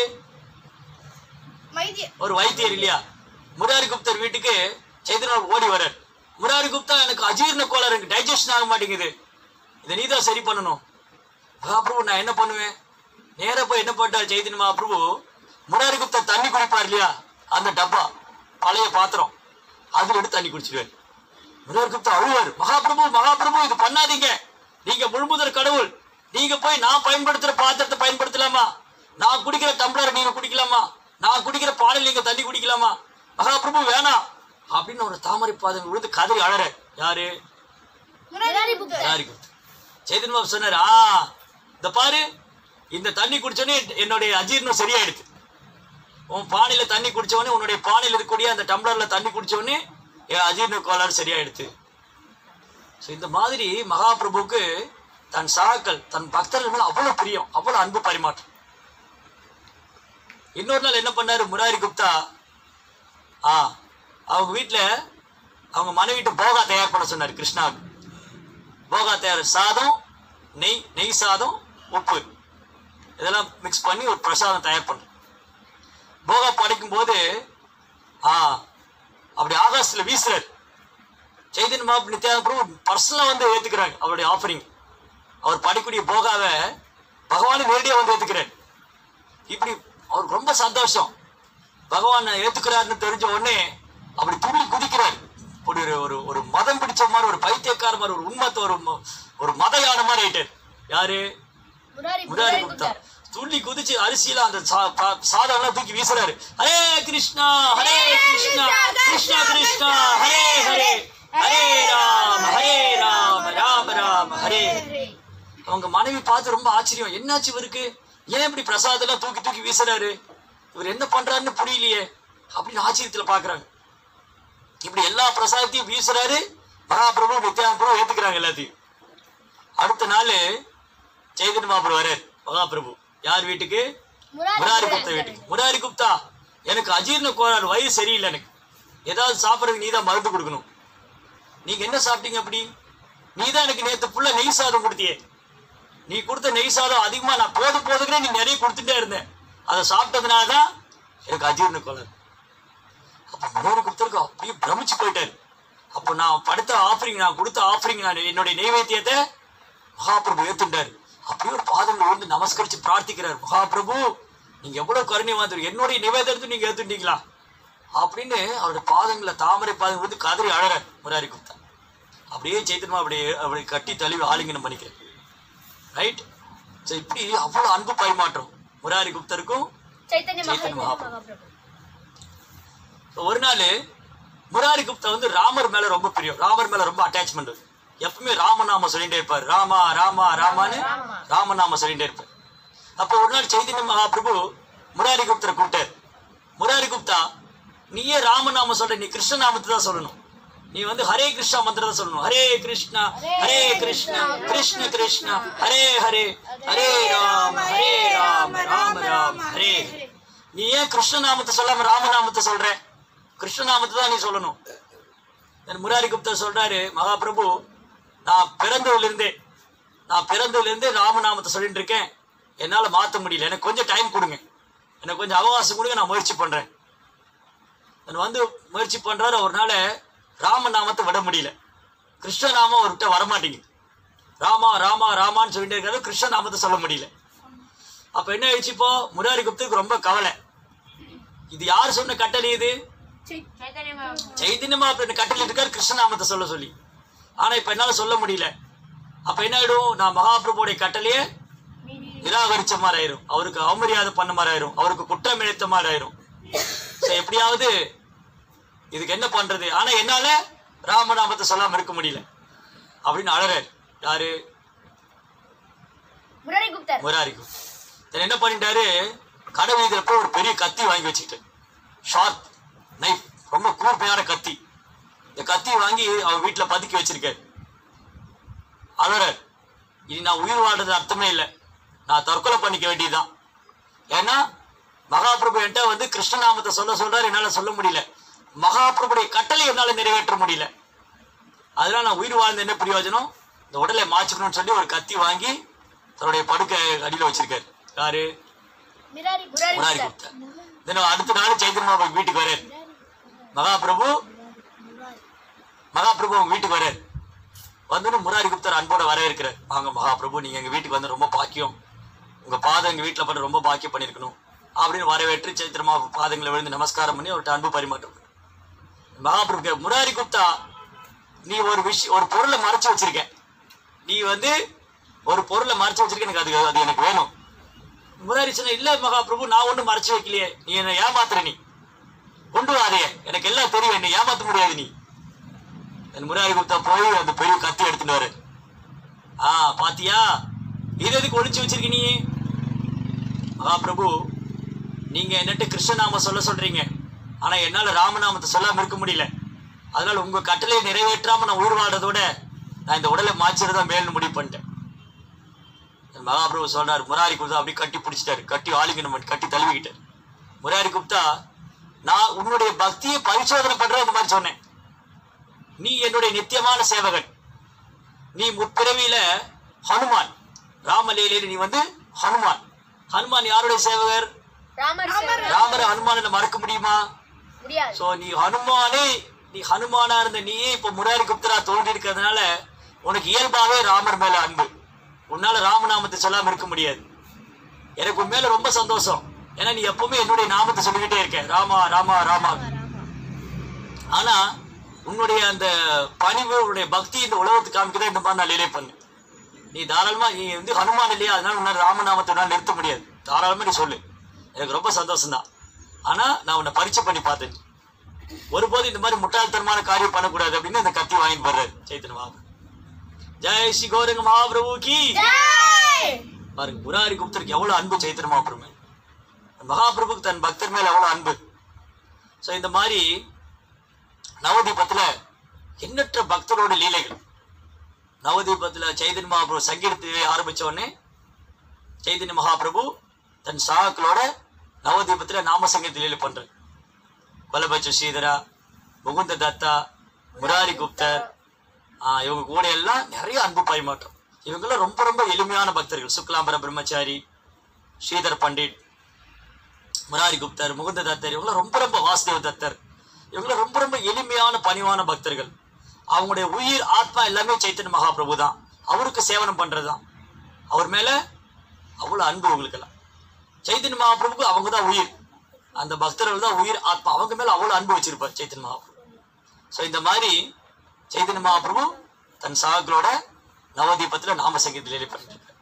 ஒரு வைத்தியர் இல்லையா முராரி குப்தர் வீட்டுக்கு சைத்தன்யா ஓடி வரார் முராரி குப்தா எனக்கு அஜீர்ண கோளாறு எனக்கு டைஜஷன் ஆக மாட்டேங்குது இதை நீ தான் சரி பண்ணணும் மகாபிரபு நான் என்ன பண்ணுவேன் நேரா போய் என்ன பண்ணார் சைத்தன்ய மகாபிரபு முராரி குப்தா தண்ணி குடிப்பார் இல்லையா அந்த டப்பா பழைய பாத்திரம் அதுல எடுத்து தண்ணி குடிச்சிடுவார் முராரி குப்தா அழுவார் மகாபிரபு மகாபிரபு இது பண்ணாதீங்க நீங்க முழுமுதற் கடவுள் நீங்க போய் நான் பயன்படுத்துற பாத்திரத்தை பயன்படுத்தலாமா நான் குடிக்கிற டம்ளர் நீங்க குடிக்கலாமா நான் குடிக்கிற பாலில் நீங்க தண்ணி குடிக்கலாமா மகாபிரபு வேணாம் அப்படின்னு ஒரு தாமரை பாதம் விழுந்து கதறி அழற யாரு முராரி புத்தர் யாரு சைதன்ய பாபு சொன்னார் ஆ இந்த பாரு இந்த தண்ணி குடிச்சோடனே என்னுடைய அஜீர்ணம் சரியாயிடுது உன் பானையில தண்ணி குடிச்சவொடனே உன்னுடைய பானையில இருக்கக்கூடிய அந்த டம்ளர்ல தண்ணி குடிச்சவொடனே என் அஜீர்ண கோளாறு சரியாயிடுது ஸோ இந்த மாதிரி மகாபிரபுவுக்கு தன் சகாக்கள் தன் பக்தர்கள் மேல அவ்வளவு பிரியம் அவ்வளவு அன்பு பரிமாற்றம் இன்னொரு நாள் என்ன பண்ணாரு முராரி குப்தா ஆ அவங்க வீட்டுல அவங்க மனைவிட்ட போகா தயார் பண்ண சொன்னார் கிருஷ்ணாவுக்கு போகா தயார் சாதம் நெய் நெய் சாதம் உப்பு இதெல்லாம் மிக்ஸ் பண்ணி ஒரு பிரசாதம் தயார் பண்ணு போகா படைக்கும் போது ஆ அப்படி ஆகாசத்துல வீசுறாரு சைதன்ய மகாபு நித்யானந்த பிரபு பர்சனலா வந்து ஏத்துக்கிறாங்க அவருடைய ஆஃபரிங் அவர் படிக்கூடிய போகாவை பகவானே நேரடியா வந்து ஏத்துக்கிறார் இப்படி அவருக்கு ரொம்ப சந்தோஷம் பகவான் ஏத்துக்கிறாருன்னு தெரிஞ்ச உடனே அப்படி துள்ளி குதிக்கிறார் ஒரு ஒரு- ஒரு ஒரு மதம் பிடிச்ச மாதிரி ஒரு பைத்தியக்கார மாதிரி ஒரு உண்மத்தை ஒரு ம- ஒரு மதையான மாதிரி ஆயிட்டார் யாரு முராரி முராரி முராரி குப்தா புத்தர் துள்ளி குதிச்சு அரிசியில அந்த சா- பா- சாதம் எல்லாம் தூக்கி வீசுறாரு ஹரே கிருஷ்ணா ஹரே கிருஷ்ணா கிருஷ்ணா கிருஷ்ணா ஹரே ஹரே ஹரே ராம ஹரே ராம ராம ராம ஹரே ஹரே. அவங்க மனைவி பார்த்து ரொம்ப ஆச்சரியம் என்னாச்சு இவருக்கு ஏன் இப்படி பிரசாதம் எல்லாம் தூக்கி தூக்கி வீசுறாரு இவர் என்ன பண்றாருன்னு புரியலையே அப்படின்னு ஆச்சரியத்துல பாக்குறாங்க இப்படி எல்லா பிரசாதத்தையும் வீசுறாரு மகாபிரபு நித்யானந்த பிரபு ஏத்துக்கிறாங்க எல்லாத்தையும் அடுத்த நாள் சைதன்ய மகாபிரபு வரார் மகாபிரபு யார் வீட்டுக்கு முராரி குப்தா வீட்டுக்கு முராரி குப்தா எனக்கு அஜீர்ண கோளாறு வயிறு சரியில்லை எனக்கு ஏதாவது சாப்பிட்றதுக்கு நீ தான் மருந்து கொடுக்கணும் நீங்க என்ன சாப்பிட்டீங்க அப்படி நீ தான் எனக்கு நேத்து புள்ள நெய் சாதம் கொடுத்தியே நீ கொடுத்த நெய் சாதம் அதிகமா நான் போது போதுக்குனே நீ நிறைய கொடுத்துட்டே இருந்தேன் அதை சாப்பிட்டதுனால தான் எனக்கு அஜீர்ண கோளாறு அப்ப முராரி குப்தருக்கு அப்படியே பிரமிச்சு போயிட்டாரு அப்போ நான் படுத்த ஆஃபரிங் நான் கொடுத்த ஆஃபரிங் நான் என்னுடைய நைவேத்தியத்தை மகாபிரபு ஏத்துட்டாரு அப்படியே ஒரு பாதங்கள் வந்து நமஸ்கரிச்சு பிரார்த்திக்கிறார் மகாபிரபு நீங்க எவ்வளவு கருணை வாந்தர் என்னுடைய நிவேதனத்தை நீங்க ஏத்துட்டீங்களா அப்படின்னு அவருடைய பாதங்களை தாமரை பாதங்கள் வந்து கதறி அழற முராரி குப்தா அப்படியே சைத்தன்மா அப்படியே அப்படி கட்டி தழுவி ஆலிங்கனம் பண்ணிக்கிறேன் ரைட் ஸோ இப்படி அவ்வளவு அன்பு பரிமாற்றம் முராரி குப்தருக்கும் சைத்தன்ய சைத்தன்ய மகாபிரபு மகாபிரபு. ஒரு நாள் முராரி குப்தா வந்து ராமர் மேல ரொம்ப பிரியம் ராமர் மேல ரொம்ப அட்டாச்மெண்ட் எப்பவுமே ராமநாம சொல்லிட்டே இருப்பார் ராமா ராமா ராமான்னு ராமநாம சொல்லிட்டே இருப்பார் அப்போ ஒரு நாள் சைதன்ய மகாபிரபு முராரி குப்தரை கூப்பிட்டார் முராரி குப்தா நீயே ராமநாம சொல்ற நீ கிருஷ்ண நாமத்தை தான் சொல்லணும் நீ வந்து ஹரே கிருஷ்ணா மந்திரம் தான் சொல்லணும் ஹரே கிருஷ்ணா ஹரே கிருஷ்ணா கிருஷ்ண கிருஷ்ணா ஹரே ஹரே ஹரே ராம ஹரே ராம ராம ராம ஹரே ஹரே நீ ஏன் கிருஷ்ண நாமத்தை சொல்லாம ராமநாமத்தை சொல்ற கிருஷ்ண நாமத்தை தான் நீ சொல்லணும் தென் முராரி குப்தா சொல்றாரு மகாபிரபு நான் பிறந்ததுலேருந்தே நான் பிறந்ததுலேருந்தே ராமநாமத்தை சொல்லிட்டு இருக்கேன் என்னால் மாற்ற முடியல எனக்கு கொஞ்சம் டைம் கொடுங்க எனக்கு கொஞ்சம் அவகாசம் கொடுங்க நான் முயற்சி பண்ணுறேன் நான் வந்து முயற்சி பண்ணுறாரு அவர்னால ராமநாமத்தை விட முடியல கிருஷ்ணநாமம் அவர்கிட்ட வரமாட்டேங்குது ராமா ராமா ராமான்னு சொல்லிட்டு இருக்காரு கிருஷ்ணநாமத்தை சொல்ல முடியல அப்போ என்ன ஆயிடுச்சு இப்போ முராரி குப்துக்கு ரொம்ப கவலை இது யார் சொன்ன கட்டளை இது சைதன்யமா அப்படின்னு கட்டளை இருக்காரு கிருஷ்ணநாமத்தை சொல்ல சொல்லி ஆனா இப்ப என்னால சொல்ல முடியல அப்ப என்ன ஆயிடும் நான் மகாபிரபுடைய கட்டளையே நிராகரிச்ச மாதிரி ஆயிரும் அவருக்கு அவமரியாதை பண்ண மாதிரி ஆயிரும் அவருக்கு குற்றம் இழைத்த மாதிரி ஆயிரும் So, எப்படியாவது இதுக்கு என்ன பண்றது ஆனா என்னால ராமநாமத்தை சொல்லாம இருக்க முடியல அப்படின்னு அழறாரு யாரு முரளி குப்தர் முராரிக்கும் தென் என்ன பண்ணிட்டாரு கடை வீதியில போய் ஒரு பெரிய கத்தி வாங்கி வச்சுக்கிட்டு ஷார்ப் நைஃப் ரொம்ப கூர்மையான கத்தி இந்த கத்தி வாங்கி அவர் வீட்டுல பதுக்கி வச்சிருக்காரு அழறார் இனி நான் உயிர் வாழ்றது அர்த்தமே இல்லை நான் தற்கொலை பண்ணிக்க வேண்டியதுதான் ஏன்னா மகாபிரபு என்கிட்ட வந்து கிருஷ்ணநாமத்தை சொல்ல சொல்றாரு என்னால சொல்ல முடியல மகாபிரபுடைய கட்டளை என்னால நிறைவேற்ற முடியல அதனால நான் உயிர் வாழ்ந்த என்ன பிரயோஜனம் இந்த உடலை மாச்சுக்கணும்னு சொல்லி ஒரு கத்தி வாங்கி தன்னுடைய படுக்கை அடியில வச்சிருக்காரு யாரு மிராரி முரளி முராரி குப்தர் குப்தா தினம் அடுத்த நாள் சைத்தன்ய பாபா வீட்டுக்கு வராரு மகாபிரபு மகாபிரபு உங்க வீட்டுக்கு வராரு வந்து முராரி குப்தர் அன்போட வரவேற்கிறார் வாங்க மகாபிரபு நீங்க எங்க வீட்டுக்கு வந்து ரொம்ப பாக்கியம் உங்க பாதம் எங்க வீட்டுல பண்ண ரொம்ப பாக்கியம் பண்ணிருக்கணும் அப்படின்னு வரவேற்று சைத்திரமா பாதங்களை விழுந்து நமஸ்காரம் பண்ணி அவர்கிட்ட அன்பு பரிமாற்றம் மகாபிரபு கே- முராரி குப்தா நீ ஒரு விஷயம் ஒரு பொருளை மறைச்சு வச்சிருக்க நீ வந்து ஒரு பொருளை மறைச்சு வச்சிருக்க எனக்கு அது அது எனக்கு வேணும் முராரி சொன்ன இல்ல மகாபிரபு நான் ஒண்ணும் மறைச்சு வைக்கலையே நீ என்ன ஏமாத்துற நீ கொண்டு வாதைய எனக்கு எல்லாம் தெரியும் என்ன ஏமாத்த முடியாது நீ என் முராரி குப்தா போய் அந்த பெரிய கத்தி எடுத்துட்டு வர ஆ பாத்தியா இது எதுக்கு ஒளிச்சு வச்சிருக்க நீ மகாபிரபு நீங்க என்னட்டு கிருஷ்ணநாம சொல்ல சொல்றீங்க ஆனா என்னால ராமநாமத்தை சொல்லாம இருக்க முடியல அதனால உங்க கட்டளையை நிறைவேற்றாம நான் உயிர் வாழ்றதோட நான் இந்த உடலை மாச்சிருந்தா மேல்னு முடிவு பண்ணிட்டேன் என் மகாபிரபு சொல்றாரு முராரி குப்தா அப்படி கட்டி பிடிச்சிட்டாரு கட்டி ஆலிங்கனம் பண்ணி கட்டி தழுவிக்கிட்டாரு முராரி குப்தா நான் உன்னுடைய பக்தியை பரிசோதனை பண்றேன் இந்த மாதிரி சொன்னேன் நீ என்னுடைய நித்தியமான சேவகன் நீ முற்பிறவியில ஹனுமான் ராமலீலையில நீ வந்து ஹனுமான் ஹனுமான் யாருடைய சேவகர் ராமர் சேவகர். ராமரை ஹனுமான மறக்க முடியுமா முடியாது சோ நீ ஹனுமானே நீ ஹனுமானா இருந்த நீயே இப்ப முராரி குப்தரா தோன்றி இருக்கிறதுனால உனக்கு இயல்பாவே ராமர் மேல அன்பு உன்னால ராமநாமத்தை சொல்லாம இருக்க முடியாது எனக்கு உன் மேல ரொம்ப சந்தோஷம் ஏன்னா நீ எப்பவுமே என்னுடைய நாமத்தை சொல்லிக்கிட்டே இருக்க ராமா ராமா ராமா ஆனா உன்னுடைய அந்த பணிவு உன்னுடைய பக்தி இந்த உலகத்துக்கு காமிக்கதான் இந்த மாதிரி நான் லீலை பண்ணு நீ தாராளமா நீ வந்து ஹனுமான் இல்லையா அதனால உன்னால ராமநாமத்தை உன்னால நிறுத்த முடியாது தாராளமா நீ சொல்லு எனக்கு ரொம்ப சந்தோஷம் தான் ஆனா நான் உன்னை பரீட்சை பண்ணி பார்த்தேன் ஒருபோது இந்த மாதிரி முட்டாள்தனமான காரியம் பண்ணக்கூடாது அப்படின்னு அந்த கத்தி வாங்கிட்டு வர்றாரு சைத்தன்ய மகாபிரபு ஜெய் ஸ்ரீ கௌரங்க மகாபிரபு கி ஜெய் பாருங்க முராரி குப்தருக்கு எவ்வளவு அன்பு சைத்தன்ய மகாபிரபு மேல. மகாபிரபுக்கு தன் பக்தர் மேல எவ்வளவு அன்பு சோ இந்த மாதிரி நவதீபத்துல எண்ணற்ற பக்தரோட லீலைகள் நவதீபத்துல சைதன்ய மகாபிரபு சங்கீதத்தை ஆரம்பிச்ச உடனே சைதன்ய மகாபிரபு தன் சாக்களோட நவதீபத்துல நாம சங்கீத லீலை பண்றாரு கொலபட்ச ஸ்ரீதரா முகுந்த தத்தா முராரி குப்தர் ஆஹ் இவங்க கூட எல்லாம் நிறைய அன்பு பரிமாற்றம் இவங்கெல்லாம் ரொம்ப ரொம்ப எளிமையான பக்தர்கள் சுக்லாம்பர பிரம்மச்சாரி ஸ்ரீதர் பண்டிட் முராரி குப்தர் முகுந்த தத்தர் இவங்களாம் ரொம்ப ரொம்ப வாசுதேவ தத்தர் இவங்களாம் ரொம்ப ரொம்ப எளிமையான பணிவான பக்தர்கள் அவங்களுடைய உயிர் ஆத்மா எல்லாமே சைத்தன்ய மகாபிரபு தான் அவருக்கு சேவனம் பண்றது தான் அவர் மேல அவ்வளவு அன்பு உங்களுக்கெல்லாம் சைத்தன்ய மகாபிரபுக்கு அவங்க தான் உயிர் அந்த பக்தர்கள் தான் உயிர் ஆத்மா அவங்க மேல அவ்வளவு அன்பு வச்சிருப்பார் சைத்தன்ய மகாபிரபு ஸோ இந்த மாதிரி சைத்தன்ய மகாபிரபு தன் சாக்களோட நவதீபத்துல நாம சங்கீதத்தில் பண்ணிட்டு இருக்கார்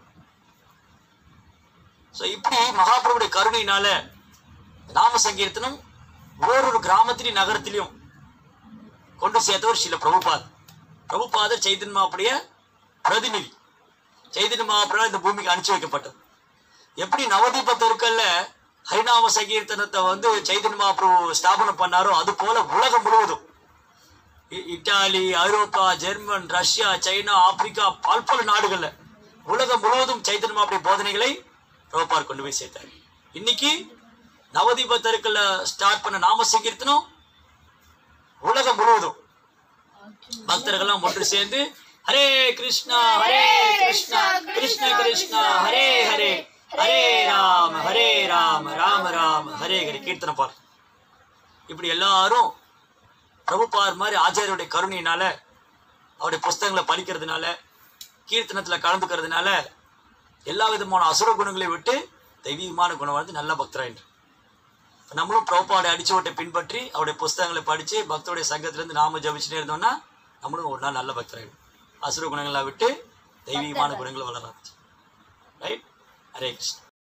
ஸோ இப்படி மகாபிரபுடைய கருணையினால நாம சங்கீர்த்தனம் ஓரொரு கிராமத்திலையும் நகரத்திலையும் கொண்டு சேர்த்தவர் ஸ்ரீல பிரபுபாத் பிரபுபாதர் சைத்தன்ய மகாப்புடைய பிரதிநிதி சைத்தன்ய மகாபிரபு இந்த பூமிக்கு அனுப்பிச்சு வைக்கப்பட்டது எப்படி நவதீப தெருக்கல்ல ஹரிநாம சங்கீர்த்தனத்தை வந்து சைத்தன்ய மகாபிரபு ஸ்தாபனம் பண்ணாரோ அது போல உலகம் முழுவதும் இ- இத்தாலி ஐரோப்பா ஜெர்மன் ரஷ்யா சைனா ஆப்பிரிக்கா பல்பல நாடுகள்ல உலகம் முழுவதும் சைத்தன்ய மகாபிரபு போதனைகளை பிரபுபார் கொண்டு போய் சேர்த்தார் இன்னைக்கு நவதீப தெருக்கல்ல ஸ்டார்ட் பண்ண நாம சங்கீர்த்தனம் உலகம் முழுவதும் பக்தர்கள்லாம் ஒன்று சேர்ந்து ஹரே கிருஷ்ணா ஹரே கிருஷ்ணா கிருஷ்ண கிருஷ்ணா ஹரே ஹரே ஹரே ராம ஹரே ராம ராம ராம ஹரே ஹரே கீர்த்தனை பாடு இப்படி எல்லாரும் பிரபுபார் மாதிரி ஆச்சாரியுடைய கருணையினால அவருடைய புஸ்தகங்களை படிக்கிறதுனால கீர்த்தனத்துல கலந்துக்கிறதுனால எல்லா விதமான அசுர குணங்களை விட்டு தெய்வீகமான குணம் வந்து நல்ல பக்தராயின்று இப்ப நம்மளும் பிரபுபாடை அடிச்சுவட்டை பின்பற்றி அவருடைய புஸ்தகங்களை படிச்சு பக்தருடைய சங்கத்திலிருந்து நாம ஜபிச்சுட்டே இருந்தோம்னா நம்மளும் ஒரு நாள் நல்ல பக்தராயிடும் அசுர குணங்களை விட்டு தெய்வீகமான குணங்களை வளர ஆரம்பிச்சு ரைட் ஹரே கிருஷ்ணா